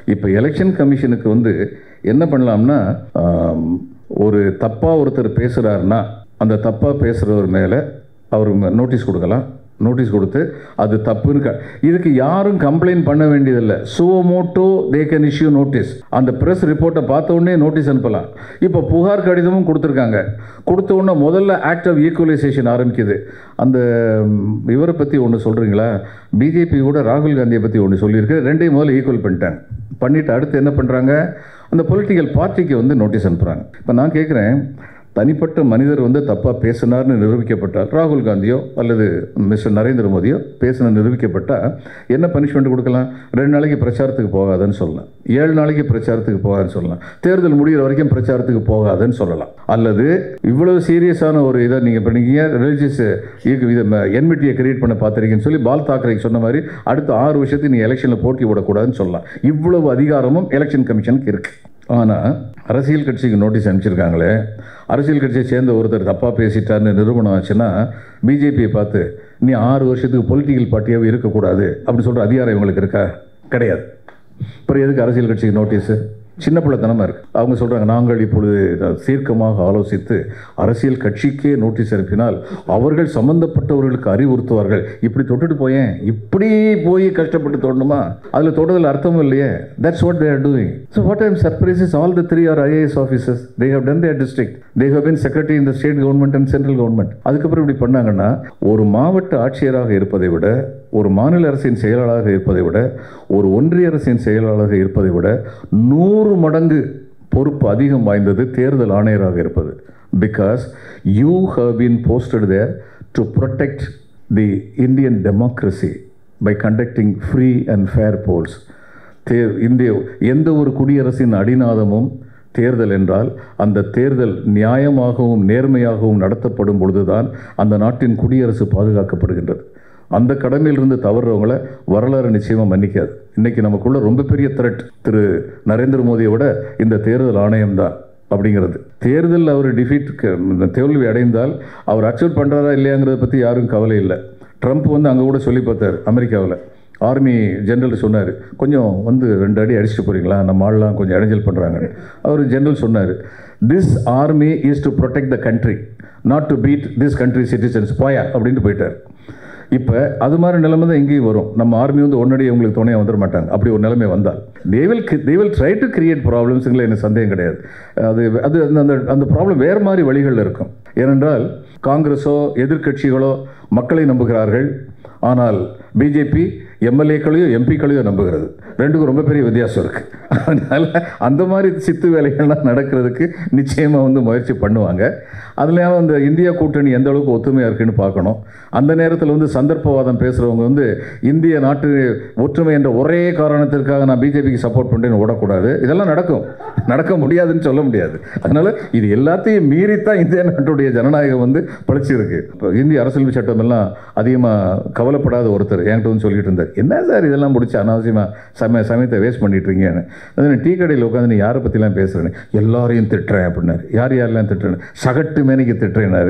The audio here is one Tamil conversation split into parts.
இப்போ எலெக்ஷன் கமிஷனுக்கு வந்து என்ன பண்ணலாம்னா ஆம், ஒரு தப்பாக ஒருத்தர் பேசுகிறாருன்னா அந்த தப்பாக பேசுகிறவர் மேலே அவர் நோட்டீஸ் கொடுக்கலாம் நோட்டீஸ் கொடுத்து அது தப்புன்னு க- இதுக்கு யாரும் கம்ப்ளைண்ட் பண்ண வேண்டியதில்லை suo motu they can issue notice அந்த ப்ரெஸ் ரிப்போர்ட்டை பார்த்த உடனே நோட்டீஸ் அனுப்பலாம் இப்போ புகார் கடிதமும் கொடுத்துருக்காங்க கொடுத்த உடனே முதல்ல ஆக்ட் ஆஃப் ஈக்குவலைசேஷன் ஆரம்பிக்குது அந்த ம், இவரை பற்றி ஒன்று சொல்கிறீங்களா பிஜேபி கூட ராகுல் காந்தியை பற்றி ஒன்று சொல்லியிருக்கு ரெண்டையும் முதல்ல ஈக்குவல் பண்ணிட்டாங்க பண்ணிவிட்டு அடுத்து என்ன பண்ணுறாங்க அந்த பொலிட்டிக்கல் பார்ட்டிக்கு வந்து நோட்டீஸ் அனுப்புகிறாங்க இப்போ நான் கேட்குறேன் தனிப்பட்ட மனிதர் வந்து தப்பாக பேசினார்னு நிரூபிக்கப்பட்டால் ராகுல் காந்தியோ அல்லது மிஸ்டர் நரேந்திர மோடியோ பேசின நிரூபிக்கப்பட்டால் என்ன பனிஷ்மெண்ட் கொடுக்கலாம் ரெண்டு நாளைக்கு பிரச்சாரத்துக்கு போகாதுன்னு சொல்லலாம் ஏழு நாளைக்கு பிரச்சாரத்துக்கு போகாதுன்னு சொல்லலாம் தேர்தல் முடிகிற வரைக்கும் பிரச்சாரத்துக்கு போகாதுன்னு சொல்லலாம் அல்லது இவ்வளவு சீரியஸான ஒரு இதை நீங்கள் இப்போ நீங்கள் ரிலீஜியஸ் இது என்மிட்டியை கிரியேட் பண்ண பார்த்துருக்கீங்கன்னு சொல்லி பால் தாக்கரே சொன்ன மாதிரி அடுத்த ஆறு வருஷத்துக்கு நீ எலெக்ஷனில் போட்டி விடக்கூடாதுன்னு சொல்லலாம் இவ்வளவு அதிகாரமும் எலெக்ஷன் கமிஷனுக்கு இருக்குது ஆனால் அரசியல் கட்சிக்கு நோட்டீஸ் அனுப்பிச்சிருக்காங்களே அரசியல் கட்சியை சேர்ந்த ஒருத்தர் தப்பாக பேசிட்டார்னு நிரூபணம் ஆச்சுன்னா பிஜேபியை பார்த்து நீ ஆறு வருஷத்துக்கு பொலிட்டிக்கல் பார்ட்டியாகவே இருக்கக்கூடாது அப்படின்னு சொல்கிற அதிகாரம் இவங்களுக்கு இருக்கா கிடையாது அப்புறம் எதுக்கு அரசியல் கட்சிக்கு நோட்டீஸு சின்ன பிள்ளைத்தனமாக இருக்குது அவங்க சொல்கிறாங்க நாங்கள் இப்பொழுது தீர்க்கமாக ஆலோசித்து அரசியல் கட்சிக்கே நோட்டீஸ் அனுப்பினால் அவர்கள் சம்பந்தப்பட்டவர்களுக்கு அறிவுறுத்துவார்கள் இப்படி தொட்டுட்டு போயேன் இப்படி போய் கஷ்டப்பட்டு தொடணுமா அதில் தொடுதல் அர்த்தமும் இல்லையே that's what they're doing so what I'm surprised is all the three are IAS officers they have done their district they have been secretary in the state government and central government அதுக்கப்புறம் இப்படி பண்ணாங்கன்னா ஒரு மாவட்ட ஆட்சியராக இருப்பதை விட ஒரு மாநில அரசின் செயலாளராக இருப்பதை விட ஒரு ஒன்றிய அரசின் செயலாளராக இருப்பதை விட நூறு மடங்கு பொறுப்பு அதிகம் வாய்ந்தது தேர்தல் ஆணையராக இருப்பது because you have been posted there to protect the Indian democracy by conducting free and fair polls they இந்திய எந்த ஒரு குடியரசின் அடிநாதமும் தேர்தல் என்றால் அந்த தேர்தல் நியாயமாகவும் நேர்மையாகவும் நடத்தப்படும் பொழுதுதான் அந்த நாட்டின் குடியரசு பாதுகாக்கப்படுகின்றது அந்த கடமையிலிருந்து தவறுறவங்கள வரலாறு நிச்சயமாக மன்னிக்காது இன்னைக்கு நமக்குள்ள ரொம்ப பெரிய த்ரெட் திரு நரேந்திர மோடியை விட இந்த தேர்தல் ஆணையம் தான் அப்படிங்கிறது தேர்தல் அவர் டிஃபீட் தோல்வி அடைந்தால் அவர் அக்செப்ட் பண்ணுறாரா இல்லையாங்கிறத பற்றி யாரும் கவலை இல்லை ட்ரம்ப் வந்து அங்கே கூட சொல்லி பார்த்தார் அமெரிக்காவில் ஆர்மி ஜெனரல் சொன்னார் கொஞ்சம் வந்து ரெண்டு அடி அடிச்சுட்டு போகிறீங்களா நம்ம ஆள்லாம் கொஞ்சம் இடைஞ்சல் பண்ணுறாங்க அவர் ஜெனரல் சொன்னார் this army is to protect the country not to beat this country citizens போயா அப்படின்ட்டு போயிட்டார் இப்போ அது மாதிரி நிலைமை தான் இங்கேயும் வரும் நம்ம ஆர்மி வந்து உடனடி உங்களுக்கு துணையாக வந்துட மாட்டாங்க அப்படி ஒரு நிலைமை வந்தால் they will they will try to create ப்ராப்ளம்ஸுங்கள எனக்கு சந்தேகம் கிடையாது அது அது அந்த- அந்த அந்த ப்ராப்ளம் வேறு மாதிரி வழிகளில் இருக்கும் ஏனென்றால் காங்கிரஸோ எதிர்க்கட்சிகளோ மக்களை நம்புகிறார்கள் ஆனால் பிஜேபி எம்எல்ஏக்களையோ எம்பிக்களையோ நம்புகிறது ரெண்டுக்கும் ரொம்ப பெரிய வித்தியாசம் இருக்குது அதனால் அந்த மாதிரி சித்து வேலைகள்லாம் நடக்கிறதுக்கு நிச்சயமாக வந்து முயற்சி பண்ணுவாங்க அதுலேயும் அந்த இந்தியா கூட்டணி எந்த அளவுக்கு ஒத்துமையாக இருக்குன்னு பார்க்கணும் அந்த நேரத்தில் வந்து சந்தர்ப்பவாதம் பேசுகிறவங்க வந்து இந்திய நாட்டு ஒற்றுமை என்ற ஒரே காரணத்திற்காக நான் பிஜேபிக்கு சப்போர்ட் பண்ணுறேன்னு ஓடக்கூடாது இதெல்லாம் நடக்கும் நடக்க முடியாதுன்னு சொல்ல முடியாது அதனால் இது எல்லாத்தையும் மீறித்தான் இந்திய நாட்டுடைய ஜனநாயகம் வந்து பழிச்சிருக்கு இப்போ இந்திய அரசியல் சட்டம் எல்லாம் அதிகமாக கவலைப்படாத ஒருத்தர் என்கிட்ட வந்து சொல்லிட்டு இருந்தார் என்ன சார் இதெல்லாம் முடிச்சு அனாவசியமாக சமய சமயத்தை வேஸ்ட் பண்ணிட்டு இருக்கீங்கன்னு அது நான் டீ கடையில் உட்காந்து நீ யாரை பற்றிலாம் பேசுகிறேன்னு எல்லாரையும் திட்டுறேன் அப்படின்னாரு யார் யாரெல்லாம் திட்டுறேன்னு சகட்டு மேனிக்கு திட்டுறேன்னாரு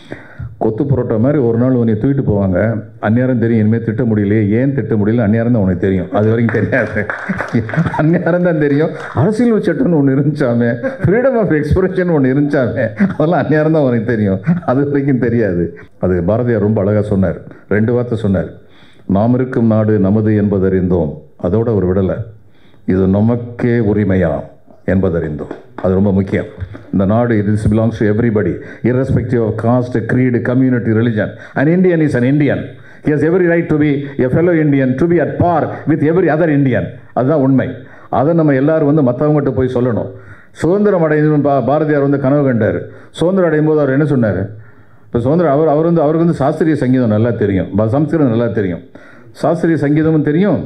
கொத்து புரோட்டா மாதிரி ஒரு நாள் உன்னை தூக்கிட்டு போவாங்க அந்நேரம் தெரியும் இனிமேல் திட்ட முடியலையே ஏன் திட்ட முடியல அந்நேரம் தான் உனக்கு தெரியும் அது வரைக்கும் தெரியாது அந்நேரம் தான் தெரியும் அரசியல் சட்டம்னு ஒன்று இருந்துச்சாமே ஃப்ரீடம் ஆஃப் எக்ஸ்பிரஷன் ஒன்று இருந்துச்சாமே அதெல்லாம் அந்நேரம் தான் உனக்கு தெரியும் அது வரைக்கும் தெரியாது அது பாரதியார் ரொம்ப அழகாக சொன்னார் ரெண்டு வார்த்தை சொன்னார் நாம் இருக்கும் நாடு நமது என்பதறிந்தோம் அதோட அவர் விடலை இது நமக்கே உரிமையாம் என்பதறிந்தோம் அது ரொம்ப முக்கியம் இந்த நாடு it is belongs to everybody irrespective of caste creed community religion and Indian is an Indian he has every right to be a fellow Indian to be at par with every other Indian அதுதான் உண்மை அதை நம்ம எல்லாரும் வந்து மற்றவங்ககிட்ட போய் சொல்லணும் சுதந்திரம் அடைந்து பா பாரதியார் வந்து கனவு கண்டார் சுதந்திரம் அடையும் போது அவர் என்ன சொன்னார் இப்போ சுதந்திரம் அவர் அவர் வந்து அவருக்கு வந்து சாஸ்திரிய சங்கீதம் நல்லா தெரியும் ப- சம்ஸ்கிருதம் நல்லா தெரியும் சாஸ்திரிய சங்கீதமும் தெரியும்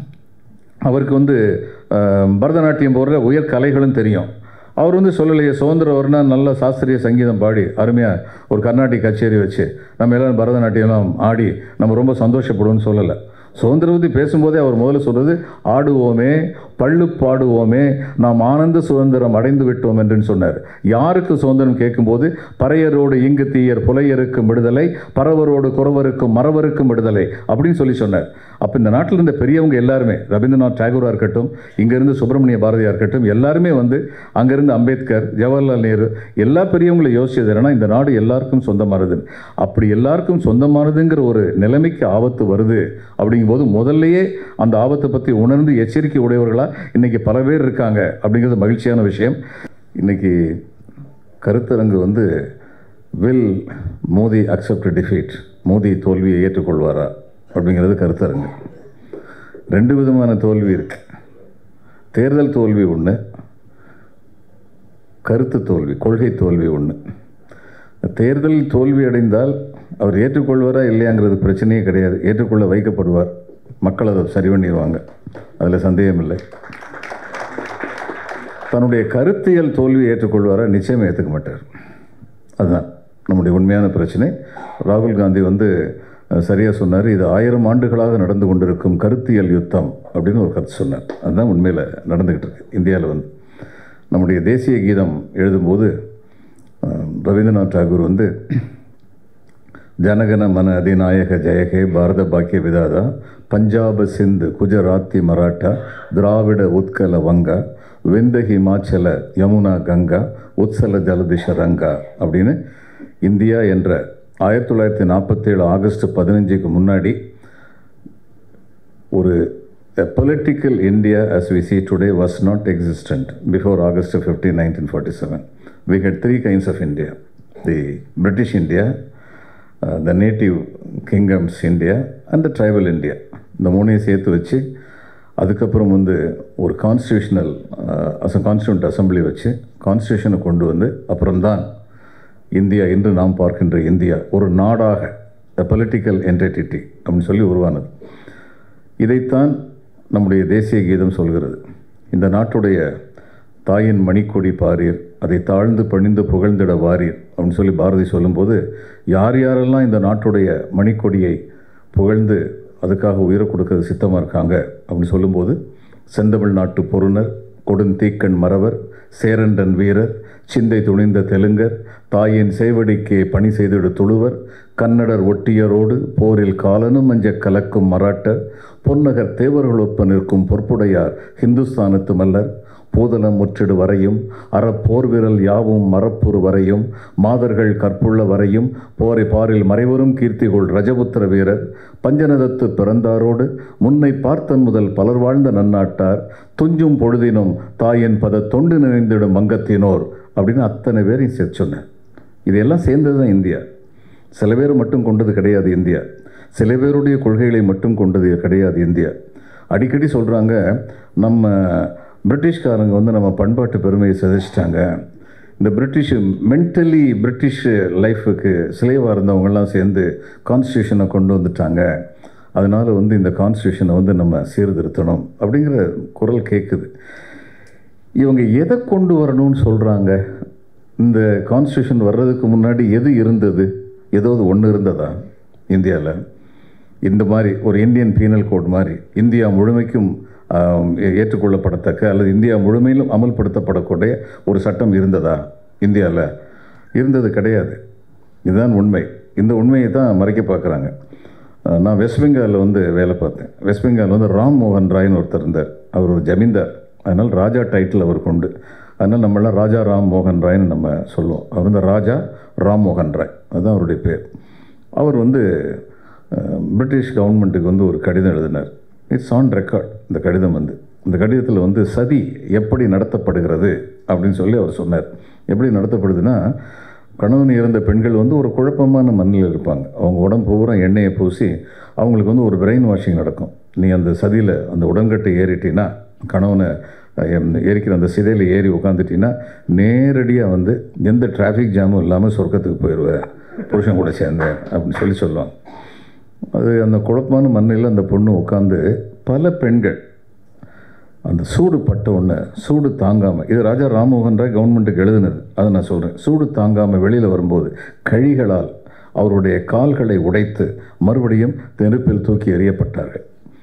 அவருக்கு வந்து அஹ், பரதநாட்டியம் போடுற உயர் கலைகளும் தெரியும் அவர் வந்து சொல்லலையே சுதந்திரம் வரும்னா நல்ல சாஸ்திரிய சங்கீதம் பாடி அருமையாக ஒரு கர்நாடிக் கச்சேரி வச்சு நம்ம எல்லாரும் பரதநாட்டியம்லாம் ஆடி நம்ம ரொம்ப சந்தோஷப்படுவோம்னு சொல்லலை சுதந்திர பற்றி பேசும்போதே அவர் முதல்ல சொல்கிறது ஆடுவோமே பள்ளு பாடுவோமே நாம் ஆனந்த சுதந்திரம் அடைந்து விட்டோம் என்று சொன்னார் யாருக்கு சுதந்திரம் கேட்கும்போது பறையரோடு இங்கு தீயர் புலையருக்கும் விடுதலை பறவரோடு குறவருக்கும் மறவருக்கும் விடுதலை அப்படின்னு சொல்லி சொன்னார் அப்போ இந்த நாட்டில் இருந்த பெரியவங்க எல்லாருமே ரவீந்திரநாத் டாகூராக இருக்கட்டும் இங்கேருந்து சுப்பிரமணிய பாரதியாக இருக்கட்டும் எல்லாருமே வந்து அங்கேருந்து அம்பேத்கர் ஜவஹர்லால் நேரு எல்லா பெரியவங்களும் யோசிச்சது என்னன்னா இந்த நாடு எல்லாருக்கும் சொந்தமானது அப்படி எல்லாருக்கும் சொந்தமானதுங்கிற ஒரு நிலைமைக்கு ஆபத்து வருது அப்படிங்கும்போது முதல்லயே அந்த ஆபத்தை பற்றி உணர்ந்து எச்சரிக்கை உடையவர்களாக இன்னைக்கு பல பேர் இருக்காங்க அப்படிங்கிறது மகிழ்ச்சியான விஷயம் இன்னைக்கு கருத்தரங்கு வந்து will Modi accept defeat Modi தோல்வியை ஏற்றுக்கொள்வாரா அப்படிங்கிறது கருத்தரங்கு ரெண்டு விதமான தோல்வி இருக்கு தேர்தல் தோல்வி ஒன்று கருத்து தோல்வி கொள்கை தோல்வி ஒன்று தேர்தல் தோல்வி அடைந்தால் அவர் ஏற்றுக்கொள்வாரா இல்லையாங்கிறது பிரச்சனையே கிடையாது ஏற்றுக்கொள்ள வைக்கப்படுவார் மக்கள் அதை சரி பண்ணிடுவாங்க அதில் சந்தேகம் இல்லை தன்னுடைய கருத்தியல் தோல்வியை ஏற்றுக்கொள்வாரா நிச்சயம் ஏற்றுக்க மாட்டார் அதுதான் நம்முடைய உண்மையான பிரச்சனை ராகுல் காந்தி வந்து சரியாக சொன்னார் இது ஆயிரம் ஆண்டுகளாக நடந்து கொண்டிருக்கும் கருத்தியல் யுத்தம் அப்படின்னு ஒரு கருத்து சொன்னார் அதுதான் உண்மையில் நடந்துக்கிட்டு இருக்கு இந்தியாவில் வந்து நம்முடைய தேசிய கீதம் எழுதும்போது அஹ், ரவீந்திரநாத் டாகூர் வந்து ஜனகன மன அதிநாயக ஜெயகே பாரத பாக்கிய விதாதா பஞ்சாப சிந்து குஜராத்தி மராட்டா திராவிட உத்கல வங்கா வெந்த ஹிமாச்சல யமுனா கங்கா உத்சல ஜலதிஷ ரங்கா அப்படின்னு இந்தியா என்ற ஆயிரத்தி தொள்ளாயிரத்தி நாற்பத்தேழு ஆகஸ்ட் பதினஞ்சுக்கு முன்னாடி ஒரு a political India as we see today was not existent before August 15, 1947. We had three kinds of India the British India, uh, the native kingdoms India, and the tribal India. இந்த மூணையும் சேர்த்து வச்சு அதுக்கப்புறம் வந்து ஒரு கான்ஸ்டியூஷனல் அச கான்ஸ்டியூண்ட் அசம்பிளி வச்சு கான்ஸ்டியூஷனை கொண்டு வந்து அப்புறம்தான் இந்தியா இன்று நாம் பார்க்கின்ற இந்தியா ஒரு நாடாக பொலிட்டிக்கல் என்டிட்டி அப்படின்னு சொல்லி உருவானது இதைத்தான் நம்முடைய தேசிய கீதம் சொல்கிறது இந்த நாட்டுடைய தாயின் மணிக்கொடி பாரீர் அதை தாழ்ந்து பணிந்து புகழ்ந்திட வாரீர் அப்படின்னு சொல்லி பாரதி சொல்லும்போது யார் யாரெல்லாம் இந்த நாட்டுடைய மணிக்கொடியை புகழ்ந்து அதுக்காக உயிரை கொடுக்கறது சித்தமாக இருக்காங்க அப்படின்னு சொல்லும்போது செந்தமிழ் நாட்டு பொருணர் கொடுந்தீக்கண் மறவர் சேரண்டன் வீரர் சிந்தை துணிந்த தெலுங்கர் தாயின் சேவடிக்கே பணி செய்திடு துளுவர் கன்னடர் ஒட்டியரோடு போரில் காலனும் மஞ்ச கலக்கும் மராட்டர் பொன்னகர் தேவர்களொப்ப நிற்கும் பொற்புடையார் ஹிந்துஸ்தானத்து மல்லர் பூதலம் முற்றிடு வரையும் அறப்போர் விரல் யாவும் மரப்புறு வரையும் மாதர்கள் கற்புள்ள வரையும் போரை பாரில் மறைவரும் கீர்த்திகொள் ரஜபுத்திர வீரர் பஞ்சநதத்து பிறந்தாரோடு முன்னை பார்த்தன் முதல் பலர் வாழ்ந்த நன்னாட்டார் துஞ்சும் பொழுதினும் தாயின் பத தொண்டு நினைந்திடும் மங்கத்தினோர் அப்படின்னு அத்தனை பேரையும் சேர்த்து சொன்னேன் இதெல்லாம் சேர்ந்தது தான் இந்தியா சில பேர் மட்டும் கொண்டது கிடையாது இந்தியா சில பேருடைய கொள்கைகளை மட்டும் கொண்டது கிடையாது இந்தியா அடிக்கடி சொல்கிறாங்க நம்ம பிரிட்டிஷ்காரங்க வந்து நம்ம பண்பாட்டு பெருமையை சிதைச்சிட்டாங்க இந்த பிரிட்டிஷ் மென்டலி பிரிட்டிஷ் லைஃபுக்கு சிலைவாக இருந்தவங்கெல்லாம் சேர்ந்து கான்ஸ்டியூஷனை கொண்டு வந்துட்டாங்க அதனால் வந்து இந்த கான்ஸ்டியூஷனை வந்து நம்ம சீர்திருத்தணும் அப்படிங்கிற குரல் கேட்குது இவங்க எதை கொண்டு வரணும்னு சொல்கிறாங்க இந்த கான்ஸ்டியூஷன் வர்றதுக்கு முன்னாடி எது இருந்தது ஏதாவது ஒன்று இருந்ததா இந்தியாவில் இந்த மாதிரி ஒரு இந்தியன் பீனல் கோட் மாதிரி இந்தியா முழுமைக்கும் ஆம், ஏ- ஏற்றுக்கொள்ளப்படத்தக்க அல்லது இந்தியா முழுமையிலும் அமல்படுத்தப்படக்கூடிய ஒரு சட்டம் இருந்ததா இந்தியாவில் இருந்தது கிடையாது இதுதான் உண்மை இந்த உண்மையை தான் மறைக்க பார்க்குறாங்க அஹ், நான் வெஸ்ட் பெங்காலில் வந்து வேலை பார்த்தேன் வெஸ்ட் பெங்கால் வந்து ராம் மோகன் ராய்னு ஒருத்தர் இருந்தார் அவர் ஒரு ஜமீன்தார் அதனால் ராஜா டைட்டில் அவருக்கு உண்டு அதனால் நம்மளாம் ராஜா ராம் மோகன் ராய்னு நம்ம சொல்லுவோம் அவர் வந்து ராஜா ராம் மோகன் ராய் அதுதான் அவருடைய பேர் அவர் வந்து அஹ், பிரிட்டிஷ் கவர்மெண்ட்டுக்கு வந்து ஒரு கடிதம் எழுதினார் இட்ஸ் ஆன் ரெக்கார்ட் இந்த கடிதம் வந்து இந்த கடிதத்தில் வந்து சதி எப்படி நடத்தப்படுகிறது அப்படின்னு சொல்லி அவர் சொன்னார் எப்படி நடத்தப்படுதுன்னா கணவன் இறந்த பெண்கள் வந்து ஒரு குழப்பமான மண்ணில் இருப்பாங்க அவங்க உடம்பு பூரா எண்ணெயை பூசி அவங்களுக்கு வந்து ஒரு பிரெயின் வாஷிங் நடக்கும் நீ அந்த சதியில் அந்த உடன்கட்டை ஏறிட்டீன்னா கணவனை அஹ், எம்- ஏறிக்கிற அந்த சிதையில் ஏறி உட்காந்துட்டீங்கன்னா நேரடியாக வந்து எந்த டிராஃபிக் ஜாமும் இல்லாமல் சொர்க்கத்துக்கு போயிடுவேன் புருஷன் கூட சேர்ந்தேன் அப்படின்னு சொல்லி சொல்லுவாங்க அது அந்த குழப்பமான மண்ணில் அந்த பொண்ணு உட்காந்து பல பெண்கள் அந்த சூடு பட்ட உடனே சூடு தாங்காமல் இது ராஜா ராம்மோகன் ராய் கவர்மெண்ட்டுக்கு எழுதினது அதை நான் சொல்கிறேன் சூடு தாங்காமல் வெளியில் வரும்போது கழிகளால் அவருடைய கால்களை உடைத்து மறுபடியும் நெருப்பில் தூக்கி எறியப்பட்டார்கள்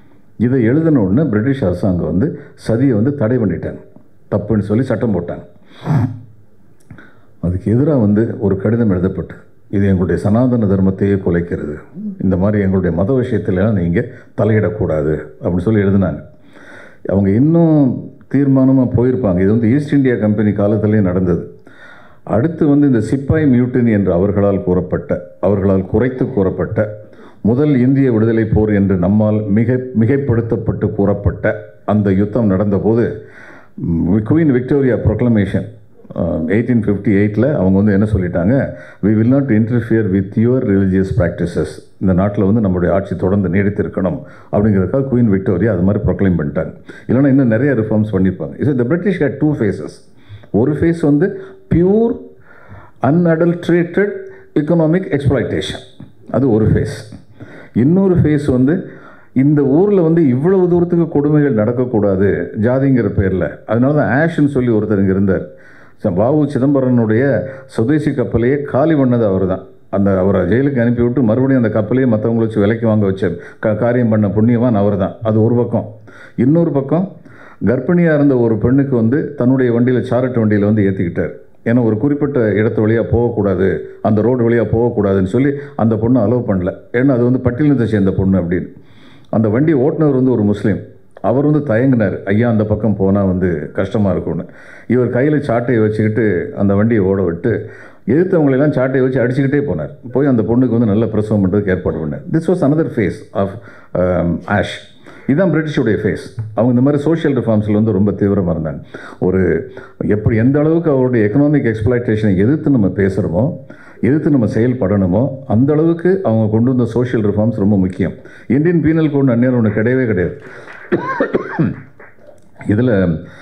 இதை எழுதின உடனே பிரிட்டிஷ் அரசாங்கம் வந்து சதியை வந்து தடை பண்ணிட்டாங்க தப்புன்னு சொல்லி சட்டம் போட்டாங்க அதுக்கு எதிராக வந்து ஒரு கடிதம் எழுதப்பட்டு இது எங்களுடைய சனாதன தர்மத்தையே குலைக்கிறது இந்த மாதிரி எங்களுடைய மத விஷயத்துலலாம் நீங்கள் தலையிடக்கூடாது அப்படின்னு சொல்லி எழுதினாங்க அவங்க இன்னும் தீர்மானமாக போயிருப்பாங்க இது வந்து ஈஸ்ட் இந்தியா கம்பெனி காலத்திலேயே நடந்தது அடுத்து வந்து இந்த சிப்பாய் மியூட்டினி என்று அவர்களால் கூறப்பட்ட அவர்களால் குறைத்து கூறப்பட்ட முதல் இந்திய விடுதலை போர் என்று நம்மால் மிக மிகைப்படுத்தப்பட்டு கூறப்பட்ட அந்த யுத்தம் நடந்தபோது queen Victoria proclamation eighteen fifty எயிட்டில் அவங்க வந்து என்ன சொல்லிட்டாங்க we will not interfere with your religious practices இந்த நாட்டில் வந்து நம்மளுடைய ஆட்சி தொடர்ந்து நீடித்திருக்கணும் அப்படிங்கிறதுக்காக குயின் விக்டோரியா அது மாதிரி ப்ரொக்ளைம் பண்ணிட்டாங்க இல்லைன்னா இன்னும் நிறைய ரிஃபார்ம்ஸ் பண்ணியிருப்பாங்க is the British had two faces ஒரு ஃபேஸ் வந்து பியூர் அன்அடல்ட்ரேட்டட் எக்கனாமிக் எக்ஸ்ப்ளாய்டேஷன் அது ஒரு ஃபேஸ் இன்னொரு ஃபேஸ் வந்து இந்த ஊரில் வந்து இவ்வளவு தூரத்துக்கு கொடுமைகள் நடக்கக்கூடாது ஜாதிங்கிற பேரில் அதனால தான் ஆஷ்ன்னு சொல்லி ஒருத்தர் இங்கே இருந்தார் ச- வாவு சிதம்பரனுடைய சுதேசி கப்பலையே காலி பண்ணது அவர் தான் அந்த அவரை ஜெயிலுக்கு அனுப்பி விட்டு மறுபடியும் அந்த கப்பலையே மற்றவங்களை வச்சு விலைக்கு வாங்க வச்ச க காரியம் பண்ண புண்ணியவான் அவர் தான் அது ஒரு பக்கம் இன்னொரு பக்கம் கர்ப்பிணியாக இருந்த ஒரு பெண்ணுக்கு வந்து தன்னுடைய வண்டியில் சாரட்டு வண்டியில் வந்து ஏற்றிக்கிட்டார் ஏன்னா ஒரு குறிப்பிட்ட இடத்து வழியாக போகக்கூடாது அந்த ரோடு வழியாக போகக்கூடாதுன்னு சொல்லி அந்த பொண்ணு அலோவ் பண்ணல ஏன்னா அது வந்து பட்டியலத்தை சேர்ந்த பொண்ணு அப்படின்னு அந்த வண்டி ஓட்டுநர் வந்து ஒரு முஸ்லீம் அவர் வந்து தயங்கினார் ஐயா அந்த பக்கம் போனால் வந்து கஷ்டமாக இருக்கும்னு இவர் கையில் சாட்டையை வச்சுக்கிட்டு அந்த வண்டியை ஓட விட்டு எதிர்த்தவங்களெல்லாம் சாட்டையை வச்சு அடிச்சுக்கிட்டே போனார் போய் அந்த பொண்ணுக்கு வந்து நல்ல பிரசவம் பண்ணுறதுக்கு ஏற்பாடு பண்ணார் this was another face of Ashe இதுதான் பிரிட்டிஷுடைய ஃபேஸ் அவங்க இந்த மாதிரி சோஷியல் ரிஃபார்ம்ஸில் வந்து ரொம்ப தீவிரமாக இருந்தாங்க ஒரு எப்படி எந்த அளவுக்கு அவருடைய எக்கனாமிக் எக்ஸ்ப்ளாய்டேஷனை எதிர்த்து நம்ம பேசுகிறோமோ எதிர்த்து நம்ம செயல்படணுமோ அந்த அளவுக்கு அவங்க கொண்டு வந்த சோஷியல் ரிஃபார்ம்ஸ் ரொம்ப முக்கியம் இந்தியன் பீனல் கோட் அந்நேரம் ஒன்று கிடையவே கிடையாது இதில்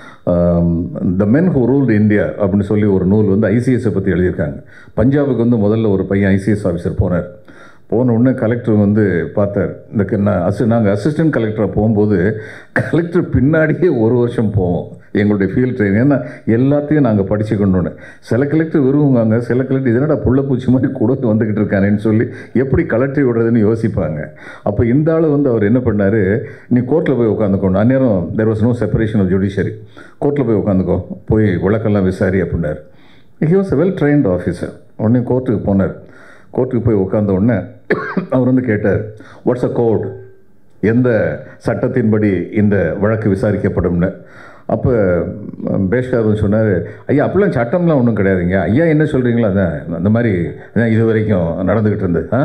the men who ruled India அப்படின்னு சொல்லி ஒரு நூல் வந்து ஐசிஎஸை பற்றி எழுதியிருக்காங்க பஞ்சாபுக்கு வந்து முதல்ல ஒரு பையன் ஐசிஎஸ் ஆஃபீஸர் போனார் போன உடனே கலெக்டர் வந்து பார்த்தார் இந்த க- நான் அசி நாங்கள் அசிஸ்டன்ட் கலெக்டராக போகும்போது கலெக்டர் பின்னாடியே ஒரு வருஷம் போவோம் எங்களுடைய ஃபீல்ட் ட்ரெயின் ஏன்னா எல்லாத்தையும் நாங்கள் படிச்சுக்கணுன்னு சில கலெக்டர் விரும்புவாங்க சில கலெக்டர் இதனடா புள்ளப்பூச்சி மாதிரி கூட வந்துக்கிட்டு இருக்கானேன்னு சொல்லி எப்படி கலெக்டர் விடுறதுன்னு யோசிப்பாங்க அப்போ இந்த ஆள் வந்து அவர் என்ன பண்ணார் நீ கோர்ட்டில் போய் உட்காந்துக்கணும் அந்நேரம் there was no separation of judiciary கோர்ட்டில் போய் உட்காந்துக்கோ போய் விளக்கெல்லாம் விசாரி அப்படின்னார் he was a well trained officer உடனே கோர்ட்டுக்கு போனார் கோர்ட்டுக்கு போய் உட்கார்ந்த உடனே அவர் வந்து கேட்டார் வாட்ஸ் அ கோட் எந்த சட்டத்தின்படி இந்த வழக்கு விசாரிக்கப்படும்னு அப்போ பேஷ்கார் வந்து சொன்னார் ஐயா அப்படிலாம் சட்டம்லாம் ஒன்றும் கிடையாதுங்க ஐயா என்ன சொல்கிறீங்களோ அதான் அந்த மாதிரி அதான் இது வரைக்கும் நடந்துக்கிட்டு இருந்தது ஆ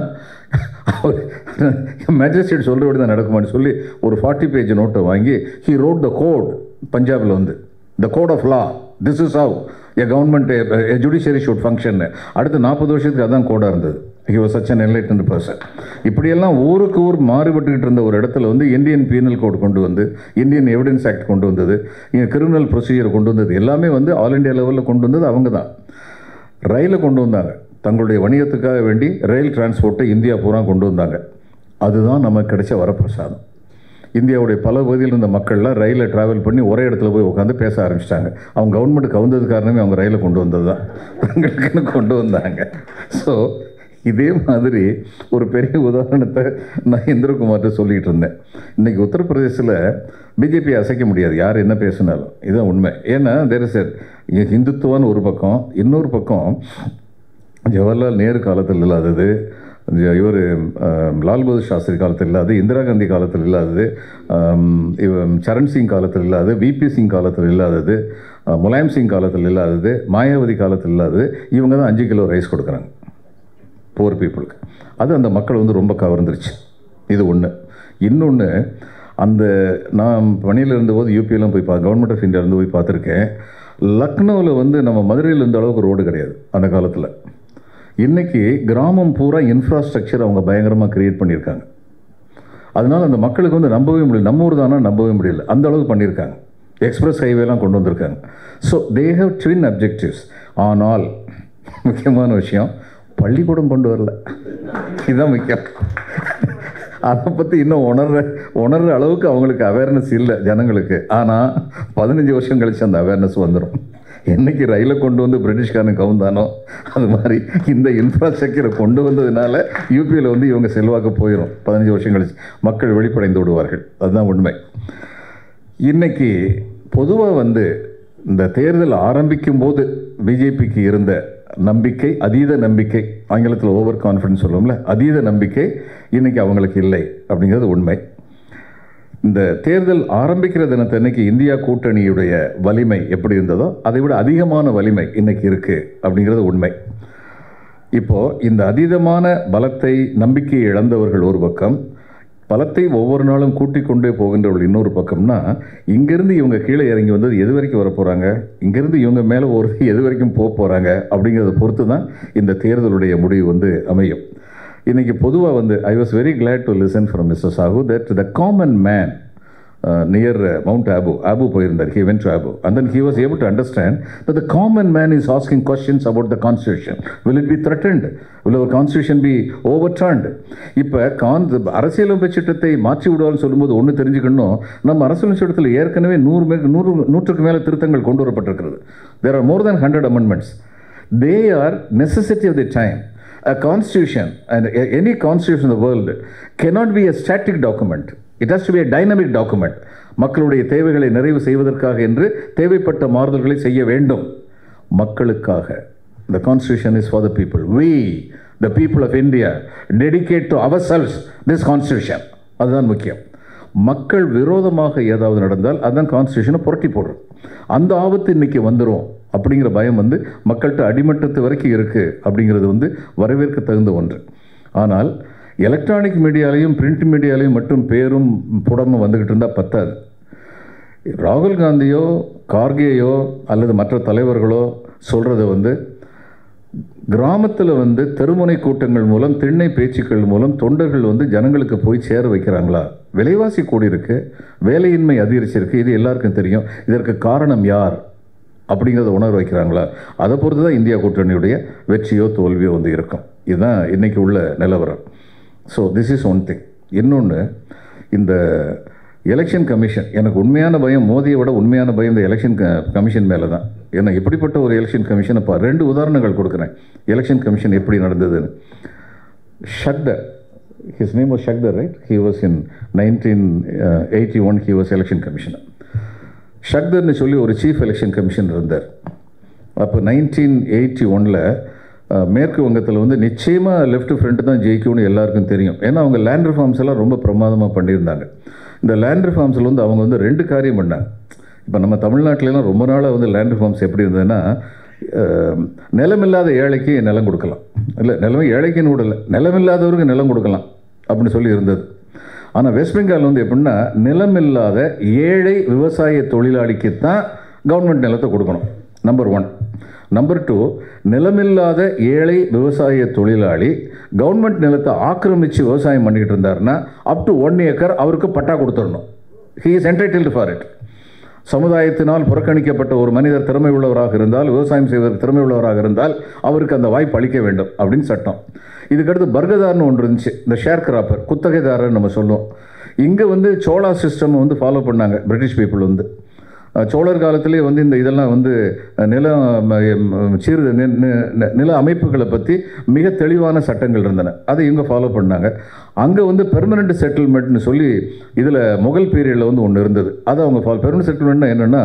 அவர் மேஜிஸ்ட்ரேட் சொல்கிறபடி தான் நடக்குமான்னு சொல்லி ஒரு ஃபார்ட்டி பேஜ் நோட்டை வாங்கி ஹி ரோட் த கோட் பஞ்சாபில் வந்து the code of law this is how a government a judiciary should function அடுத்த நாற்பது வருஷத்துக்கு அதான் கோடாக இருந்தது he was such an enlightened person இப்படியெல்லாம் ஊருக்கு ஊர் மாறுபட்டுக்கிட்டு இருந்த ஒரு இடத்துல வந்து இந்தியன் பீனல் கோட் கொண்டு வந்து இந்தியன் எவிடன்ஸ் ஆக்ட் கொண்டு வந்தது இங்கே கிரிமினல் ப்ரொசீஜர் கொண்டு வந்தது எல்லாமே வந்து ஆல் இந்தியா லெவலில் கொண்டு வந்தது அவங்க தான் ரயிலை கொண்டு வந்தாங்க தங்களுடைய வணிகத்துக்காக வேண்டி ரயில் டிரான்ஸ்போர்ட்டை இந்தியா பூரா கொண்டு வந்தாங்க அதுதான் நமக்கு கிடைச்ச வரப்பிரசாதம் இந்தியாவுடைய பல பகுதியில் இருந்த மக்கள்லாம் ரயிலில் ட்ராவல் பண்ணி ஒரே இடத்துல போய் உட்காந்து பேச ஆரம்பிச்சிட்டாங்க அவங்க கவர்மெண்ட் கவுந்தது காரணமே அவங்க ரயிலை கொண்டு வந்தது தான் தங்களுக்குன்னு கொண்டு வந்தாங்க ஸோ இதே மாதிரி ஒரு பெரிய உதாரணத்தை நான் இந்திரகுமார்கிட்ட சொல்லிகிட்டு இருந்தேன் இன்றைக்கி உத்தரப்பிரதேசில் பிஜேபி அசைக்க முடியாது யார் என்ன பேசினாலும் இதுதான் உண்மை ஏன்னா தேர் இஸ் இந்துத்துவான்னு ஒரு பக்கம் இன்னொரு பக்கம் ஜவஹர்லால் நேரு காலத்தில் இல்லாதது இவர் லால் பகதூர் சாஸ்திரி காலத்தில் இல்லாது இந்திரா காந்தி காலத்தில் இல்லாதது ஆம், இவ சரண் சிங் காலத்தில் இல்லாதது விபி சிங் காலத்தில் இல்லாதது அஹ், முலாயம் சிங் காலத்தில் இல்லாதது மாயாவதி காலத்தில் இல்லாதது இவங்க தான் அஞ்சு கிலோ ரைஸ் கொடுக்குறாங்க புவர் பீப்புளுக்கு அது அந்த மக்கள் வந்து ரொம்ப கவர்ந்துருச்சு இது ஒன்று இன்னொன்று அந்த நான் பணியில் இருந்தபோது யூபியெல்லாம் போய் பா கவர்மெண்ட் ஆஃப் இந்தியா இருந்து போய் பார்த்துருக்கேன் லக்னோவில் வந்து நம்ம மதுரையில் இருந்த அளவுக்கு ரோடு கிடையாது அந்த காலத்தில் இன்னைக்கு கிராமம் பூரா இன்ஃப்ராஸ்ட்ரக்சர் அவங்க பயங்கரமாக கிரியேட் பண்ணியிருக்காங்க அதனால் அந்த மக்களுக்கு வந்து நம்பவே முடியல நம்ம ஊர் தானே நம்பவே முடியல அந்த அளவுக்கு பண்ணியிருக்காங்க எக்ஸ்பிரஸ் ஹைவேலாம் கொண்டு வந்திருக்காங்க so they have twin objectives ஆனால் முக்கியமான விஷயம் பள்ளிக்கூடம் கொண்டு வரல இதுதான் முக்கியம் அதை பற்றி இன்னும் உணர்ற உணர்ற அளவுக்கு அவங்களுக்கு அவேர்னஸ் இல்லை ஜனங்களுக்கு ஆனால் பதினஞ்சு வருஷம் கழிச்சு அந்த அவேர்னஸ் வந்துடும் என்னைக்கு ரயிலை கொண்டு வந்து பிரிட்டிஷ்காரன் கவுந்தானோ அது மாதிரி இந்த இன்ஃப்ராஸ்ட்ரக்சரை கொண்டு வந்ததுனால யூபியில் வந்து இவங்க செல்வாக்கு போயிடும் பதினஞ்சு வருஷம் கழிச்சு மக்கள் வெளிப்படைந்து விடுவார்கள் அதுதான் உண்மை இன்னைக்கு பொதுவாக வந்து இந்த தேர்தல் ஆரம்பிக்கும் போது பிஜேபிக்கு இருந்த நம்பிக்கை அதீத நம்பிக்கை ஆங்கிலத்தில் ஓவர் கான்ஃபிடன்ஸ் சொல்லுவோம்ல அதீத நம்பிக்கை இன்னைக்கு அவங்களுக்கு இல்லை அப்படிங்கிறது உண்மை இந்த தேர்தல் ஆரம்பிக்கிற தினத்தன்னைக்கு இந்தியா கூட்டணியுடைய வலிமை எப்படி இருந்ததோ அதை விட அதிகமான வலிமை இன்னைக்கு இருக்கு அப்படிங்கிறது உண்மை இப்போ இந்த அதீதமான பலத்தை நம்பிக்கையை இழந்தவர்கள் ஒரு பக்கம் பலத்தை ஒவ்வொரு நாளும் கூட்டிக் கொண்டே போகின்றவர்கள் இன்னொரு பக்கம்னா இங்கேருந்து இவங்க கீழே இறங்கி வந்தது எது வரைக்கும் வர போகிறாங்க இங்கேருந்து இவங்க மேலே ஒரு எது வரைக்கும் போக போகிறாங்க அப்படிங்கிறத பொறுத்து தான் இந்த தேர்தலுடைய முடிவு வந்து அமையும் இன்னைக்கு பொதுவாக வந்து I was very glad to listen from mister Sahu that the common man near mount Abu Abu போயிருந்தார் he went to Abu and then he was able to understand that the common man is asking questions about the constitution will it be threatened will our constitution be overturned இப்போ கான் அரசியலமைப்பு சட்டத்தை மாற்றி விடுவான்னு சொல்லும்போது ஒன்று தெரிஞ்சுக்கணும் நம்ம அரசியலமைப்பு சட்டத்தில் ஏற்கனவே நூறு மே நூறு நூற்றுக்கு மேலே திருத்தங்கள் கொண்டு வரப்பட்டிருக்கிறது there are more than hundred amendments they are necessity of the time a constitution and a- any constitution in the world cannot be a static document it has to be a dynamic document மக்களுடைய தேவைகளை நிறைவு செய்வதற்காக என்று தேவைப்பட்ட மாறுதல்களை செய்ய வேண்டும் மக்களுக்காக the constitution is for the people we the people of india dedicate to ourselves this constitution அதுதான் முக்கியம் மக்கள் விரோதமாக ஏதாவது நடந்தால் அதான் கான்ஸ்டியூஷனை புரட்டி போடுறது அந்த ஆபத்து இன்னைக்கு வந்துடும் அப்படிங்கிற பயம் வந்து மக்கள்கிட்ட அடிமட்டத்து வரைக்கும் இருக்குது அப்படிங்கிறது வந்து வரவேற்க தகுந்த ஒன்று ஆனால் எலக்ட்ரானிக் மீடியாலையும் பிரிண்ட் மீடியாலையும் மட்டும் பேரும் புடமும் வந்துக்கிட்டு இருந்தால் பத்தாது ராகுல் காந்தியோ கார்கேயோ அல்லது மற்ற தலைவர்களோ சொல்கிறத வந்து கிராமத்தில் வந்து தெருமுனை கூட்டங்கள் மூலம் திண்ணை பேச்சுக்கள் மூலம் தொண்டர்கள் வந்து ஜனங்களுக்கு போய் சேர வைக்கிறாங்களா விலைவாசி கூடியிருக்கு வேலையின்மை அதிகரிச்சிருக்கு இது எல்லாருக்கும் தெரியும் இதற்கு காரணம் யார் அப்படிங்கிறத உணர வைக்கிறாங்களா அதை பொறுத்து தான் இந்தியா கூட்டணியுடைய வெற்றியோ தோல்வியோ வந்து இருக்கும் இதுதான் இன்னைக்கு உள்ள நிலவரம் so this is one thing இன்னொன்று இந்த எலெக்ஷன் கமிஷன் எனக்கு உண்மையான பயம் மோதியை விட உண்மையான பயம் இந்த எலெக்ஷன் கமிஷன் மேலே தான் ஏன்னா எப்படிப்பட்ட ஒரு எலெக்ஷன் கமிஷன் இப்போ ரெண்டு உதாரணங்கள் கொடுக்குறேன் எலெக்ஷன் கமிஷன் எப்படி நடந்ததுன்னு Shakdhar his name was Shakdhar right he was in nineteen eighty one he was election commissioner ஷக்தர்னு சொல்லி ஒரு சீஃப் எலெக்ஷன் கமிஷன் இருந்தார் அப்போ நைன்டீன் எயிட்டி ஒனில் மேற்கு வங்கத்தில் வந்து நிச்சயமாக லெஃப்ட் ஃப்ரண்ட் தான் ஜெயிக்கும்னு எல்லாருக்கும் தெரியும் ஏன்னா அவங்க லேண்ட் ரிஃபார்ம்ஸ் எல்லாம் ரொம்ப பிரமாதமாக பண்ணியிருந்தாங்க இந்த லேண்ட் ரிஃபார்ம்ஸில் வந்து அவங்க வந்து ரெண்டு காரியம் பண்ணாங்க இப்போ நம்ம தமிழ்நாட்டிலலாம் ரொம்ப நாளாக வந்து லேண்ட் ரிஃபார்ம்ஸ் எப்படி இருந்ததுன்னா அஹ், நிலமில்லாத ஏழைக்கு நிலம் கொடுக்கலாம் இல்லை நிலம் ஏழைக்குன்னு விடல நிலமில்லாதவருக்கு நிலம் கொடுக்கலாம் அப்படின்னு சொல்லி இருந்தது ஆனால் வெஸ்ட் பெங்கால் வந்து எப்படின்னா நிலமில்லாத ஏழை விவசாய தொழிலாளிக்கு தான் கவர்மெண்ட் நிலத்தை கொடுக்கணும் நம்பர் ஒன் நம்பர் டூ நிலமில்லாத ஏழை விவசாய தொழிலாளி கவர்மெண்ட் நிலத்தை ஆக்கிரமித்து விவசாயம் பண்ணிக்கிட்டு இருந்தாருன்னா அப் டு ஒன் ஏக்கர் அவருக்கு பட்டா கொடுத்துடணும் he is entitled for it சமுதாயத்தினால் புறக்கணிக்கப்பட்ட ஒரு மனிதர் திறமை உள்ளவராக இருந்தால் விவசாயம் செய்வதற்கு திறமை உள்ளவராக இருந்தால் அவருக்கு அந்த வாய்ப்பு அளிக்க வேண்டும் அப்படின்னு சட்டம் இதுக்கடுத்து பர்கதார்னு ஒன்று இருந்துச்சு இந்த ஷேர் கிராப்பர் குத்தகைதாரர் நம்ம சொல்லுவோம் இங்கே வந்து சோழா சிஸ்டம் வந்து ஃபாலோ பண்ணாங்க பிரிட்டிஷ் பீப்புள் வந்து அஹ், சோழர் காலத்திலே வந்து இந்த இதெல்லாம் வந்து அஹ், நில ம, எம், சீர் நி- நி- நில அமைப்புகளை பற்றி மிக தெளிவான சட்டங்கள் இருந்தன அதை இவங்க ஃபாலோ பண்ணாங்க அங்கே வந்து பெர்மனண்ட் செட்டில்மெண்ட்னு சொல்லி இதில் முகல் பீரியடில் வந்து ஒன்று இருந்தது அதை அவங்க ஃபாலோ பெர்மனண்ட் செட்டில்மெண்ட்னா என்னென்னா